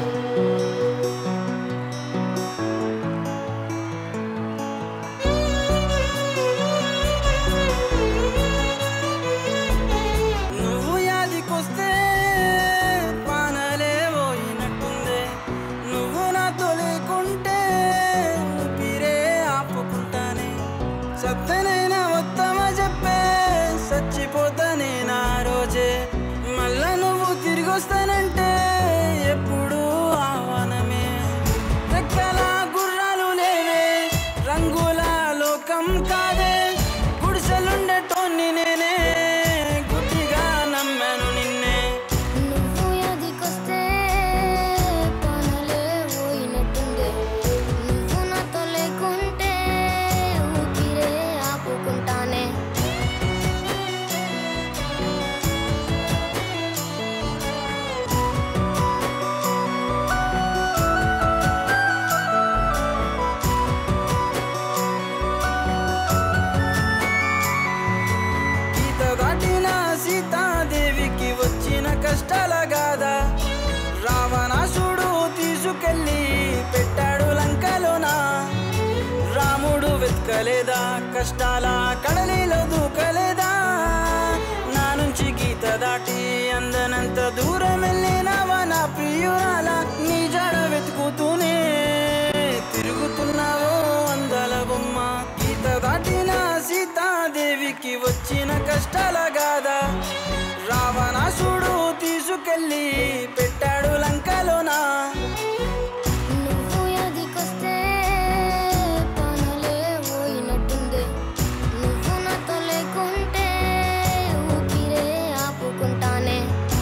నువ్వు యాదికొస్తే పానలే పోయినట్టుంది నువ్వు నాతో లేకుంటే ఊపిరే ఆపుకుంటానే సత్తనైనా వస్తామా చెప్పే చచ్చిపోతానే నా రోజే మళ్ళా నువ్వు తిరిగి వస్తానంటే ఎప్పుడు ఆహ్వానమే రెక్కల గుర్రాలు లేవే రంగుల లోకం కాదే గుడిసెలుండేటోన్ని నేనే గుడ్డిగా నమ్మాను నిన్నే నువ్వు ఎదికొస్తే పనలే పోయినట్టుంది నువ్వు నాతో లేకుంటే ఊపిరే ఆపుకుంటానే గీత దాటిన సీతాదేవికి వచ్చిన కష్టాల గాదా రావణాసుడు తీసుకెళ్ళి పెట్టాడు లంకలోన రాముడు వెతకలేదా కష్టాల కడలిలో దూకలేదా నా నుంచి గీత దాటి అందనంత దూరం వెళ్ళినావా నా ప్రియురాల నీ జడ వెతుకుతూనే తిరుగుతున్నావో అందాల బొమ్మ గీత దాటిన సీతాదేవికి వచ్చిన కష్టాల గాదా రావణాసుడు తీసుకెళ్ళి పెట్టాడు లంకలోనా నువ్వు ఎదికొస్తే పనలే పోయినట్టుంది నువ్వు నాతో లేకుంటే ఊపిరే ఆపుకుంటానే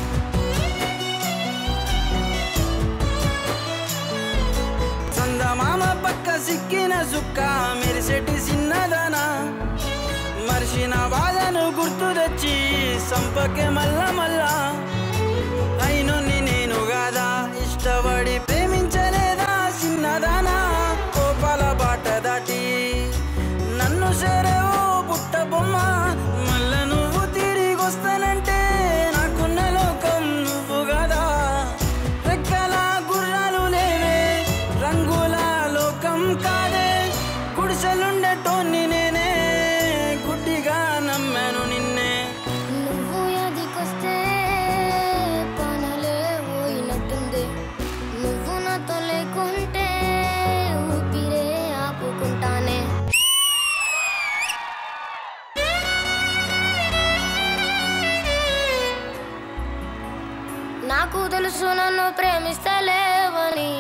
చందమామ పక్క సిక్కిన సుక్క మెరిసెటి చిన్నదనా మర్చిన బాధను గుర్తు తెచ్చి సంపకే మల్ల మల్ల అయినొన్ని నేను గాదా ఇష్ట ఇష్టపడి ప్రేమించలేదా చిన్నదానా కోపాల బాట దాటి నన్ను చేరేవో పుట్ట బొమ్మ మళ్ళా నువ్వు తిరిగి వస్తానంటే నాకున్న లోకం నువ్వు కదా రెక్కల గుర్రాలు లేవే రంగుల లోకం కాదే గుడిసెలుండేటోన్ని నేనే గుడ్డిగా నమ్మాను నిన్నే నువ్వు ఎదికొస్తే పనలే పోయినట్టుంది నువ్వు నాతో లేకుంటే ఊపిరే ఆపుకుంటానే నాకు తెలుసు నన్ను ప్రేమిస్తలేవని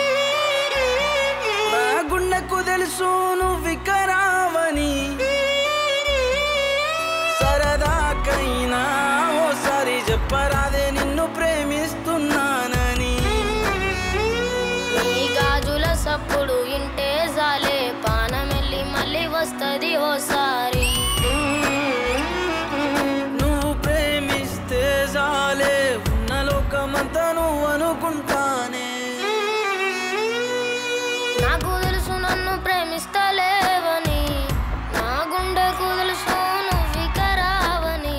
నా గుండెకు తెలుసు నువ్వు వికరావని సరదాకైనా ఓసారి చెప్పరాదే నిన్ను ప్రేమిస్తున్నానని నీ గాజుల సప్పుడు ఇంటే జాలే పానమెల్లి మళ్ళీ వస్తది ఓసారి నువ్వు ప్రేమిస్తే జాలే ఉన్న లోకమంతా నువ్వు అనుకుంటానే నాకు తెలుసు నన్ను ప్రేమిస్తలేవని నా గుండెకు తెలుసు నువ్వు వికరావని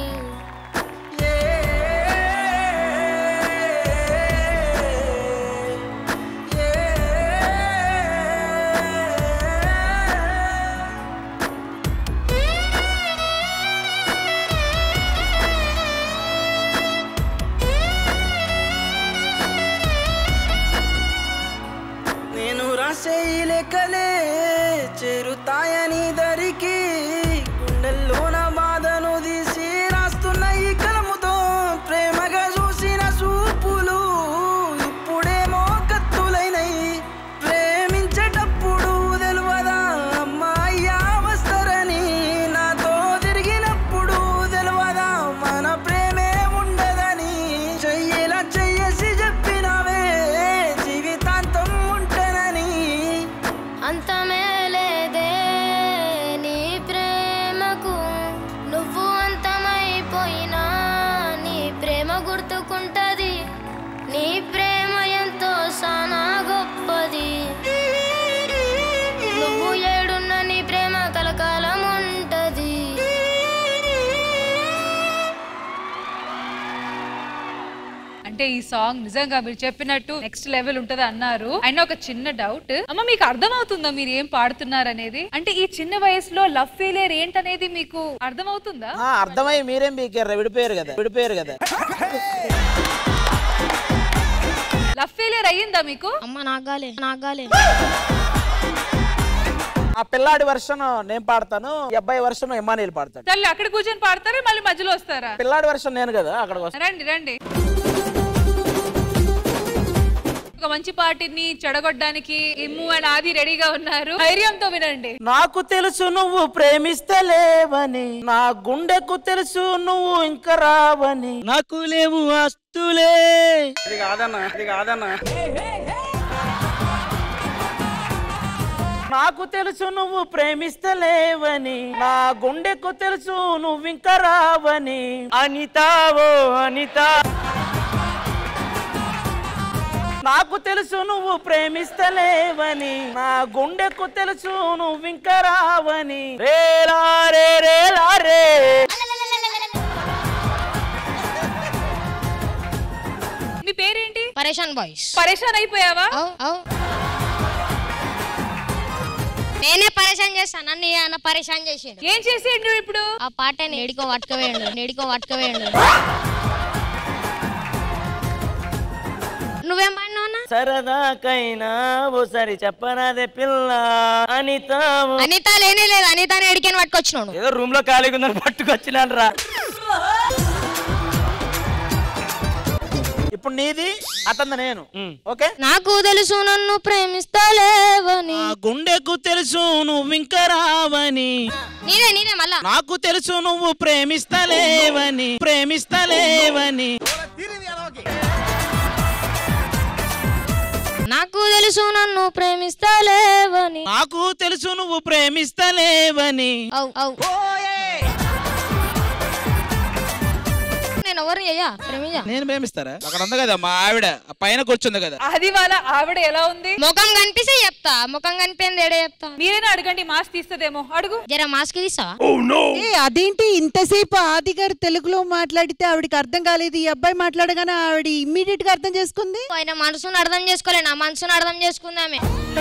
నేను రాసే ఈ లెక్కలే చేరుతాయని దరికి గుండెల్లో నా బాధను తీసి రాస్తున్న ఈ కలముతో ప్రేమగా చూసిన చూపులు ఇప్పుడేమో కత్తులైనయి ప్రేమించేటప్పుడు తెలియదా అమ్మాయ్యా వస్తారని నాతో తిరిగినప్పుడు తెలియదా మన ప్రేమే ఉండదని చెయ్యేలా చెయ్యేసి చెప్పినావే జీవితాంతం ఉంటానని అంతమే లేదే నీ ప్రేమకు నువ్వు అంతమైపోయినా నీ ప్రేమ గుర్తుకుంటది నీ ప్రేమ ఎంతో సానా గొప్పది నువ్వు ఏడున్న నీ ప్రేమ కలకాలం ఉంటది అంటే ఈ సాంగ్ నిజంగా మీరు చెప్పినట్టు నెక్స్ట్ లెవెల్ ఉంటది అన్నారు అయినా ఒక చిన్న డౌట్ అమ్మ మీకు అర్థమవుతుందా మీరు ఏం పాడుతున్నారు అనేది అంటే ఈ చిన్న వయసులో లవ్ ఫెయిలియర్ ఏంటనేది మీకు అర్థమవుతుందా ఆ, అర్థమై మీరేం బీకారు విడిపోయారు కదా విడిపోయారు కదా లవ్ ఫెయిలియర్ అయ్యిందా మీకు అమ్మ నాగాలే నాగాలే ఆ పిల్లాడి వర్షన్ నేను పాడతాను ఈ అబ్బాయి వర్షన్ ఇమానియల్ పాడతాడు తల్లి అక్కడ కూర్చొని పాడతారా మళ్ళీ మధ్యలో వస్తారా పిల్లాడి వర్షన్ నేను కదా అక్కడికి వస్తాను రండి రండి ఒక మంచి పార్టీని చెడగొట్టడానికి ఇమ్ము అండ్ ఆది రెడీగా ఉన్నారు ధైర్యంతో వినండి నాకు తెలుసు నువ్వు ప్రేమిస్తలేవని నా గుండెకు తెలుసు నువ్వు ఇంకా రావని నాకు లేవు ఆస్తులే ఇది కాదన్నా ఇది కాదన్నా నాకు తెలుసు నువ్వు ప్రేమిస్తలేవని నా గుండెకు తెలుసు నువ్వు ఇంకా రావని అనితావో అనిత నాకు తెలుసు నువ్వు ప్రేమిస్తలేవని నా గుండెకు తెలుసు నువ్వు ఇంకా రావని రేలా రే రేలా రే మీ పేరేంటి పరేషాన్ బాయ్స్ పరేషాన్ అయిపోయావా నేనే పరేషాన్ చేస్తాను నన్ను ఆయన పరేషాన్ చేసిండు ఏం చేసిండు ఇప్పుడు ఆ పాటని నేడికో పట్టుకవేయండు నేడికో పట్టుకవేయండు నువ్వేం పాడినావునా సరదాకైనా ఓసారి చెప్పనాదే పిల్ల అనిత అనిత లేనే లేదు అనిత ఎడికని పట్టుకొచ్చినావు ఏదో రూమ్ లో ఖాళీగా ఉందని పట్టుకొచ్చినాను రా ఇప్పుడు నీది అతంది నేను ఓకే నాకు తెలుసు నన్ను ప్రేమిస్తలేవని గుండెకు తెలుసు నువ్వు ఇంకా రావని నీదే నీదే మళ్ళా నాకు తెలుసు నువ్వు ప్రేమిస్తలేవని ప్రేమిస్తలేవని నాకు తెలుసు నన్ను ప్రేమిస్తలేవని నాకు తెలుసు నువ్వు ప్రేమిస్తలేవని అవు అవు నేను ఎవరిని అయ్యా ప్రేమించా నేను ప్రేమిస్తారా అక్కడ ఉంది కదా మా ఆవిడ ఆ పైన కూర్చుంది కదా అది వాళ్ళ ఆవిడ ఎలా ఉంది ముఖం కనిపిస్తే చెప్తా ముఖం కనిపించింది ఏడే చెప్తా మీరైనా అడగండి మాస్ తీస్తుందేమో అడుగు జర మాస్క్ తీస్తావా ఏ అదేంటి ఇంతసేపు ఆది గారు తెలుగులో మాట్లాడితే ఆవిడకి అర్థం కాలేదు ఈ అబ్బాయి మాట్లాడగానే ఆవిడ ఇమ్మీడియట్ గా అర్థం చేసుకుంది ఆయన మనసును అర్థం చేసుకోలే నా మనసును అర్థం చేసుకుందామే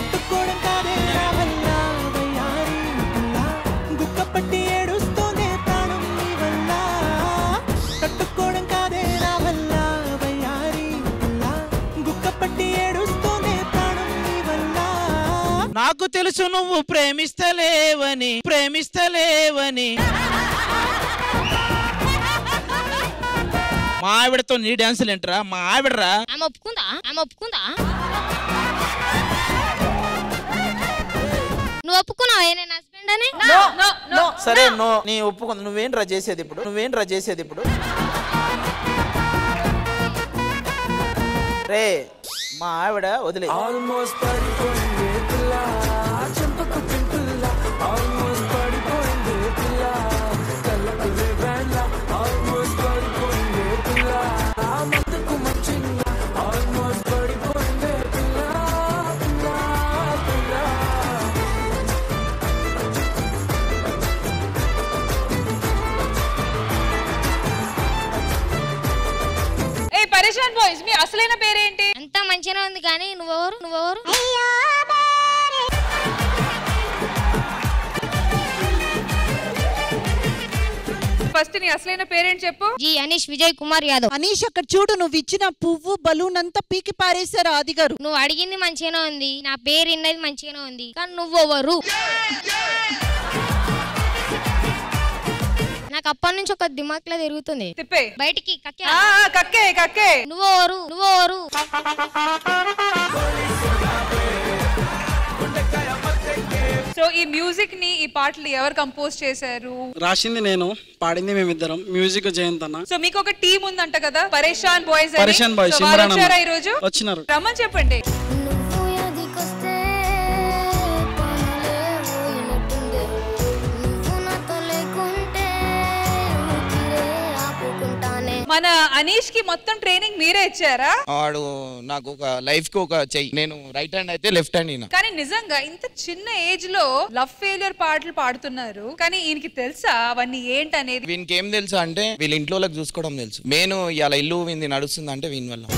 గుక్కపట్టి ఏడుస్తూనే ప్రాణం నీ వల్ల తట్టుకోవడం కాదే నా వల్ల వయ్యారి పిల్ల గుక్కపట్టి ఏడుస్తూనే ప్రాణం నీ వల్ల నాకు తెలుసు నువ్వు ప్రేమిస్తలేవని ప్రేమిస్తలేవని మా ఆవిడతో నీ డాన్సులు ఏంట్రా మా ఆవిడరా ఆమె ఒప్పుకుందా ఆమె ఒప్పుకుందా నువ్వు ఒప్పుకున్నావా నేను హస్బెండ్ అని సరే నో నీ ఒప్పుకుంది నువ్వేంట్రా చేసేది ఇప్పుడు నువ్వేంట్రా చేసేది ఇప్పుడు రే మా ఆవిడ వదిలే ఆల్మోస్ట్ పడిపోయింది పిల్ల చెంపకు పింపుల్ల ఆల్మోస్ట్ పడిపోయింది పిల్ల కళ్ళకు రేవేళ్ళ ఆల్మోస్ట్ పడిపోయింది పిల్ల ఆ మందుకు మంచింద ఆల్మోస్ట్ పడిపోయింది పిల్ల పిల్ల పిల్ల ఏ పరేషాన్ బాయ్స్ మీ అసలైన పేరేంటి అంతా మంచిగానే ఉంది కానీ నువ్వెవరు నువ్వెవరు ఫస్ట్ నీ అసలైన పేరేంటి చెప్పు జీ అనీష్ విజయ్ కుమార్ యాదవ్ అనీష్ అక్కడ చూడు నువ్వు ఇచ్చిన పువ్వు బలూన్ అంతా పీకి పారేశారు ఆది గారు నువ్వు అడిగింది మంచిగానే ఉంది నా పేరు ఇన్నది మంచిగానే ఉంది కానీ నువ్వెవరు నాకు అప్పటి నుంచి ఒక దిమాక్లో తిరుగుతుంది తిప్పే బయటికి కక్కే ఆ, ఆ, కక్కే కక్కే నువ్వెవరు నువ్వెవరు సో ఈ మ్యూజిక్ ని ఈ పాటలు ఎవరు కంపోజ్ చేశారు రాసింది నేను పాడింది మేమిద్దరం మ్యూజిక్ జయంత్ అన్న సో మీకు ఒక టీం ఉందంట కదా పరేషాన్ బాయ్స్ పరేషాన్ boys, వాళ్ళు సిమ్రాన్ అమ్మ. వచ్చారా ఈ రోజు వచ్చినారు రమ్మని చెప్పండి మన అనీష్ కి మొత్తం ట్రైనింగ్ మీరే ఇచ్చారా వాడు నాకు ఒక లైఫ్ కి ఒక చెయ్యి నేను రైట్ హ్యాండ్ అయితే లెఫ్ట్ హ్యాండ్ ఈయన కానీ నిజంగా ఇంత చిన్న ఏజ్ లో లవ్ ఫెయిలియర్ పాటలు పాడుతున్నారు కానీ ఈయనకి తెలుసా అవన్నీ ఏంటనేది వీనికి ఏం తెలుసు అంటే వీళ్ళ ఇంట్లో వాళ్ళకి చూసుకోవడం తెలుసు నేను ఇవాళ ఇల్లు వింది నడుస్తుంది అంటే వీని వల్ల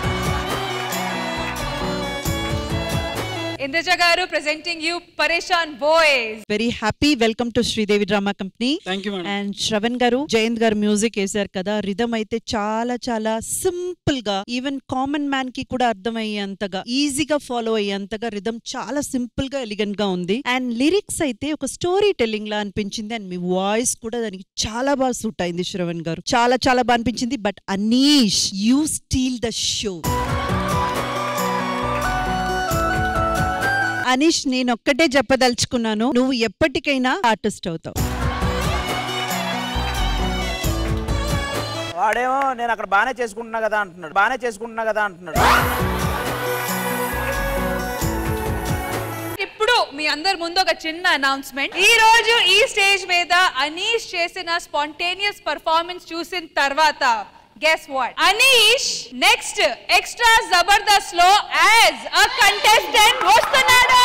Indraja garu presenting you Pareshan boys very happy welcome to Sridevi drama company and Shravan garu Jayanth గారు మ్యూజిక్ వేశారు కదా రిధమ్ అయితే చాలా చాలా సింపుల్ గా ఈవెన్ కామన్ మ్యాన్ కి కూడా అర్థమయ్యేంతగా ఈజీగా ఫాలో అయ్యేంతగా రిధమ్ చాలా సింపుల్ గా ఎలిగెంట్ గా ఉంది అండ్ లిరిక్స్ అయితే ఒక స్టోరీ టెల్లింగ్ లా అనిపించింది అండ్ మీ వాయిస్ కూడా దానికి చాలా బాగా సూట్ అయింది శ్రవణ్ గారు చాలా చాలా బాగా అనిపించింది but Anish you steal the show Anish నేను ఒక్కటే చెప్పదలుచుకున్నాను నువ్వు ఎప్పటికైనా ఆర్టిస్ట్ అవుతావు వాడేమో నేను అక్కడ బానే చేసుకుంటున్నా కదా అంటున్నాడు బానే చేసుకుంటున్నా కదా అంటున్నాడు ఇప్పుడు మీ అందరి ముందు ఒక చిన్న అనౌన్స్మెంట్ ఈ రోజు ఈ స్టేజ్ మీద అనీష్ చేసిన స్పాంటేనియస్ పర్ఫార్మెన్స్ చూసిన తర్వాత guess what Anish next extra Jabardasth లో యాజ్ అ కంటెస్టెంట్ వస్తున్నాడు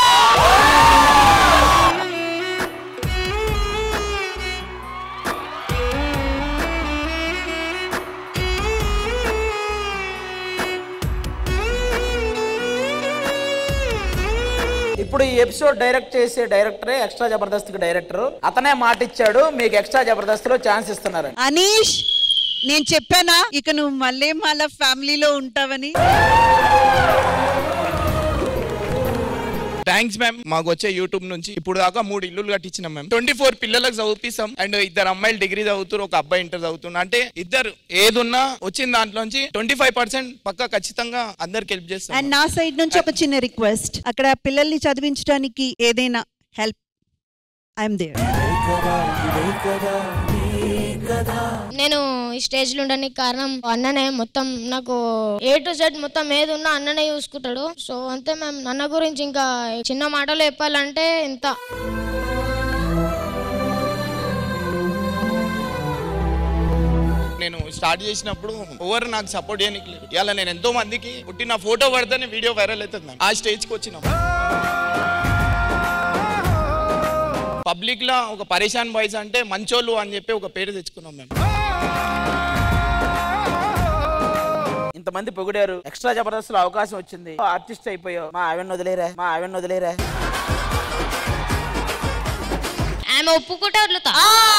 ఇప్పుడు ఈ ఎపిసోడ్ డైరెక్ట్ చేసే డైరెక్టరే ఎక్స్ట్రా జబర్దస్త్ కి డైరెక్టర్ అతనే మాట ఇచ్చాడు మీకు ఎక్స్ట్రా జబర్దస్త్ లో ఛాన్స్ ఇస్తున్నారు అనీష్ నేను చెప్పానా ఇక నువ్వు మళ్ళీ మళ్ళా ఫ్యామిలీలో ఉంటావని థ్యాంక్స్ మ్యామ్ మాకు వచ్చే యూట్యూబ్ నుంచి ఇప్పుడు దాకా మూడు ఇల్లులు కట్టించినాం మ్యామ్ ట్వంటీ ఫోర్ పిల్లలకు చదివిస్తాం అండ్ ఇద్దరు అమ్మాయిలు డిగ్రీ చదువుతారు ఒక అబ్బాయి ఇంటర్ చదువుతున్నా అంటే ఇద్దరు ఏదున్నా వచ్చిన దాంట్లోంచి ట్వంటీ ఫైవ్ పర్సెంట్ పక్క ఖచ్చితంగా అందరికి హెల్ప్ చేస్తాం అండ్ నా సైడ్ నుంచి ఒక చిన్న రిక్వెస్ట్ అక్కడ పిల్లల్ని చదివించడానికి ఏదైనా హెల్ప్ ఐఎమ్ దేర్ నేను ఈ స్టేజ్ లో ఉండడానికి కారణం అన్ననే మొత్తం నాకు ఏ టు జెడ్ మొత్తం ఏది ఉన్నా అన్ననే చూసుకుంటాడు సో అంతే మేము అన్న గురించి ఇంకా చిన్న మాటలు చెప్పాలంటే ఇంత నేను స్టార్ట్ చేసినప్పుడు ఎవరు నాకు సపోర్ట్ చేయడానికి లేదు ఇవాళ నేను ఎంతో మందికి పుట్టిన ఫోటో పడితేనే వీడియో వైరల్ అవుతుంది మ్యామ్. ఆ స్టేజ్కి వచ్చినాం పబ్లిక్ లో ఒక పరేషాన్ బాయ్స్ అంటే మంచోళ్ళు అని చెప్పి ఒక పేరు తెచ్చుకున్నాం మేము ఇంతమంది పొగిడారు ఎక్స్ట్రా జబర్దస్త్ లో అవకాశం వచ్చింది ఆర్టిస్ట్ అయిపోయావు మా ఆవిడ వదిలేరా మా ఆవిడ వదిలేరా ఆమె ఒప్పుకుంటే వదులుతా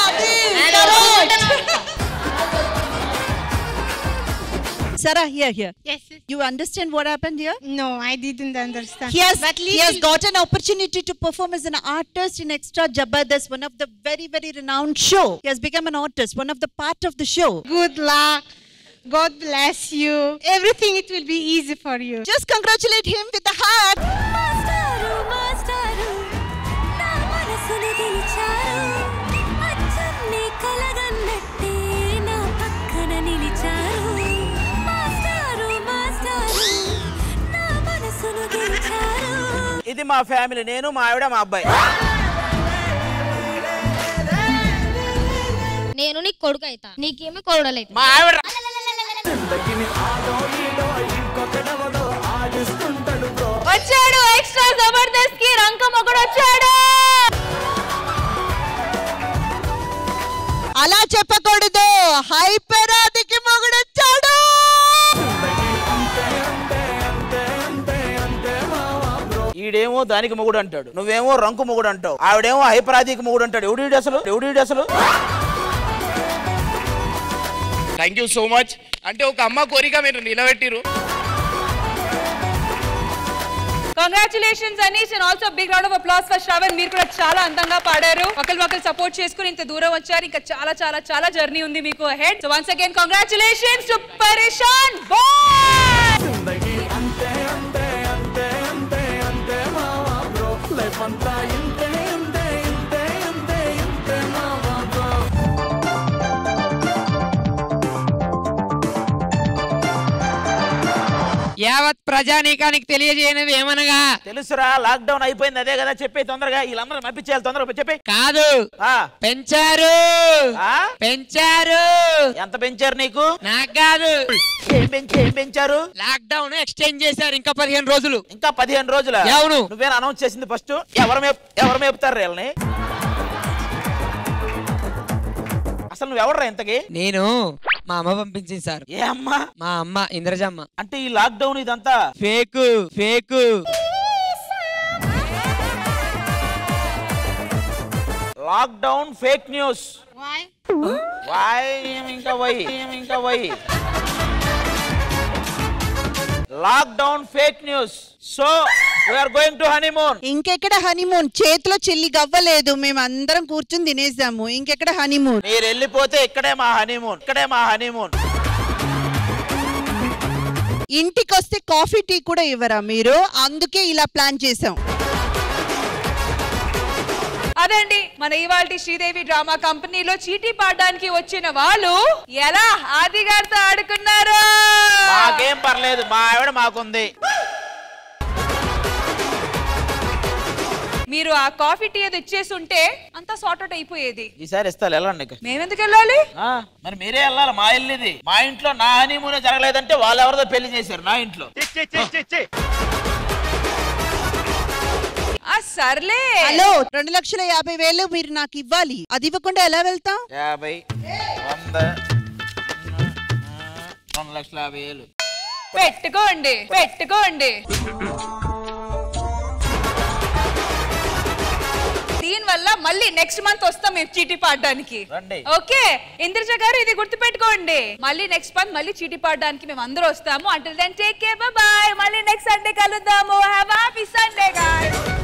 Sarah, here, here. Yes. You understand what happened here? No, I didn't understand. He has, But he has little- got an opportunity to perform as an artist in Extra Jabardast, one of the very, very renowned show. He has become an artist, one of the part of the show. Good luck. God bless you. Everything it will be easy for you. Just congratulate him with the heart. మాస్టారు మాస్టారు నా మనసును గెలిచారు అచ్చం నీ కలగన్నట్టే నా పక్కన నిలిచారు మాస్టారు మాస్టారు నా మనసును గెలిచారు ఇది మా ఫ్యామిలీ నేను మా ఆవిడ మా అబ్బాయి నేను నీకు కొడుకు అవుతా నీకేమో కొడుడలైతా మా ఆవిడ వచ్చాడు ఎక్స్ట్రా జబర్దస్త్ కి రంకం ఒకడు వచ్చాడు అలా చెప్పకూడదు హైపరాదికి మొగుడొచ్చాడు ఈడేమో దానికి మొగుడు అంటాడు నువ్వేమో రంకు మొగుడు అంటావు ఆవిడేమో హైపరాధికి మొగుడు అంటాడు ఎవడీడు అసలు ఎవడీడు అసలు థ్యాంక్ యూ సో మచ్ అంటే ఒక అమ్మ కోరిక మీరు నిలబెట్టిరు congratulations Anish and also big round of applause for Shravan మీరు కూడా చాలా అందంగా పాడారు ఒకరి ఒకరు సపోర్ట్ చేసుకుని ఇంత దూరం వచ్చారు ఇంకా చాలా చాలా చాలా జర్నీ ఉంది మీకు head so once again congratulations to Pareshan boy యావత్ ప్రజానీకానికి తెలియజేయనిది ఏమనగా తెలుసురా లాక్ డౌన్ అయిపోయింది అదే కదా చెప్పే తొందరగా వీళ్ళందరూ పంపించేయాలి తొందరగా చెప్పే కాదు పెంచారు పెంచారు ఎంత పెంచారు నీకు నాకు కాదు ఏం పెంచి ఏం పెంచారు లాక్ డౌన్ ఎక్స్టెండ్ చేశారు ఇంకా పదిహేను రోజులు ఇంకా పదిహేను రోజుల అవును. నువ్వేనా అనౌన్స్ చేసింది ఫస్ట్ ఎవరు మేప్ ఎవరు మేపుతారు వీళ్ళని అసలు నువ్వు ఎవడరా ఇంతకి నేను మా అమ్మ పంపించింది సార్ ఏ అమ్మా మా అమ్మ ఇంద్రజమ్మ అంటే ఈ లాక్ డౌన్ ఇదంతా fake fake lockdown fake news why ఇంకా వై ఇంకా why lockdown fake news so we're going to honeymoon ఇంకెక్కడ హనీమూన్ చేతిలో చెల్లి గవ్వలేదు మేము అందరం కూర్చుని తినేసాము ఇంకెక్కడ హనీమూన్ మీరు వెళ్ళిపోతే ఇక్కడే మా హనీమూన్ ఇక్కడే మా హనీమూన్ ఇంటికి వస్తే కాఫీ టీ కూడా ఇవ్వరా మీరు అందుకే ఇలా ప్లాన్ చేసాం అదండి మన ఇవాల్టి శ్రీదేవి డ్రామా కంపెనీలో చీటీ పాడడానికి వచ్చిన వాళ్ళు ఎలా ఆది గారితో ఆడుకున్నారు మాకేం పర్లేదు మా ఆవిడ మాకుంది మీరు ఆ కాఫీ టీ అది ఇచ్చేసి ఉంటే అంతా సార్ట్ అవుట్ అయిపోయేది ఈసారి ఇస్తాను వెళ్ళండి ఇక. మేమెందుకు వెళ్ళాలి ఆ, మరి మీరే వెళ్ళాలి మా ఇల్లు ఇది మా ఇంట్లో నా హనీమూన్ జరగలేదంటే వాళ్ళు ఎవరిదో పెళ్లి చేశారు నా ఇంట్లో ఆ సర్లే హలో రెండు లక్షల యాభై వేలు మీరు నాకు ఇవ్వాలి అది ఇవ్వకుండా ఎలా వెళ్తాం యాభై వంద రెండు లక్షల యాభై వేలు పెట్టుకోండి పెట్టుకోండి దీని వల్ల మళ్ళీ నెక్స్ట్ మంత్ వస్తాం మేము చీటీ పాడడానికి రండి ఓకే ఇంద్రజ గారు ఇది గుర్తుపెట్టుకోండి మళ్ళీ నెక్స్ట్ మంత్ మళ్ళీ చీటీ పాడడానికి మేము అందరూ వస్తాము అంటే దెన్ టేక్ కేర్ బాయ్ మళ్ళీ నెక్స్ట్ సండే కలుద్దాము హ్యావ్ హ్యాపీ సండే గాయ్స్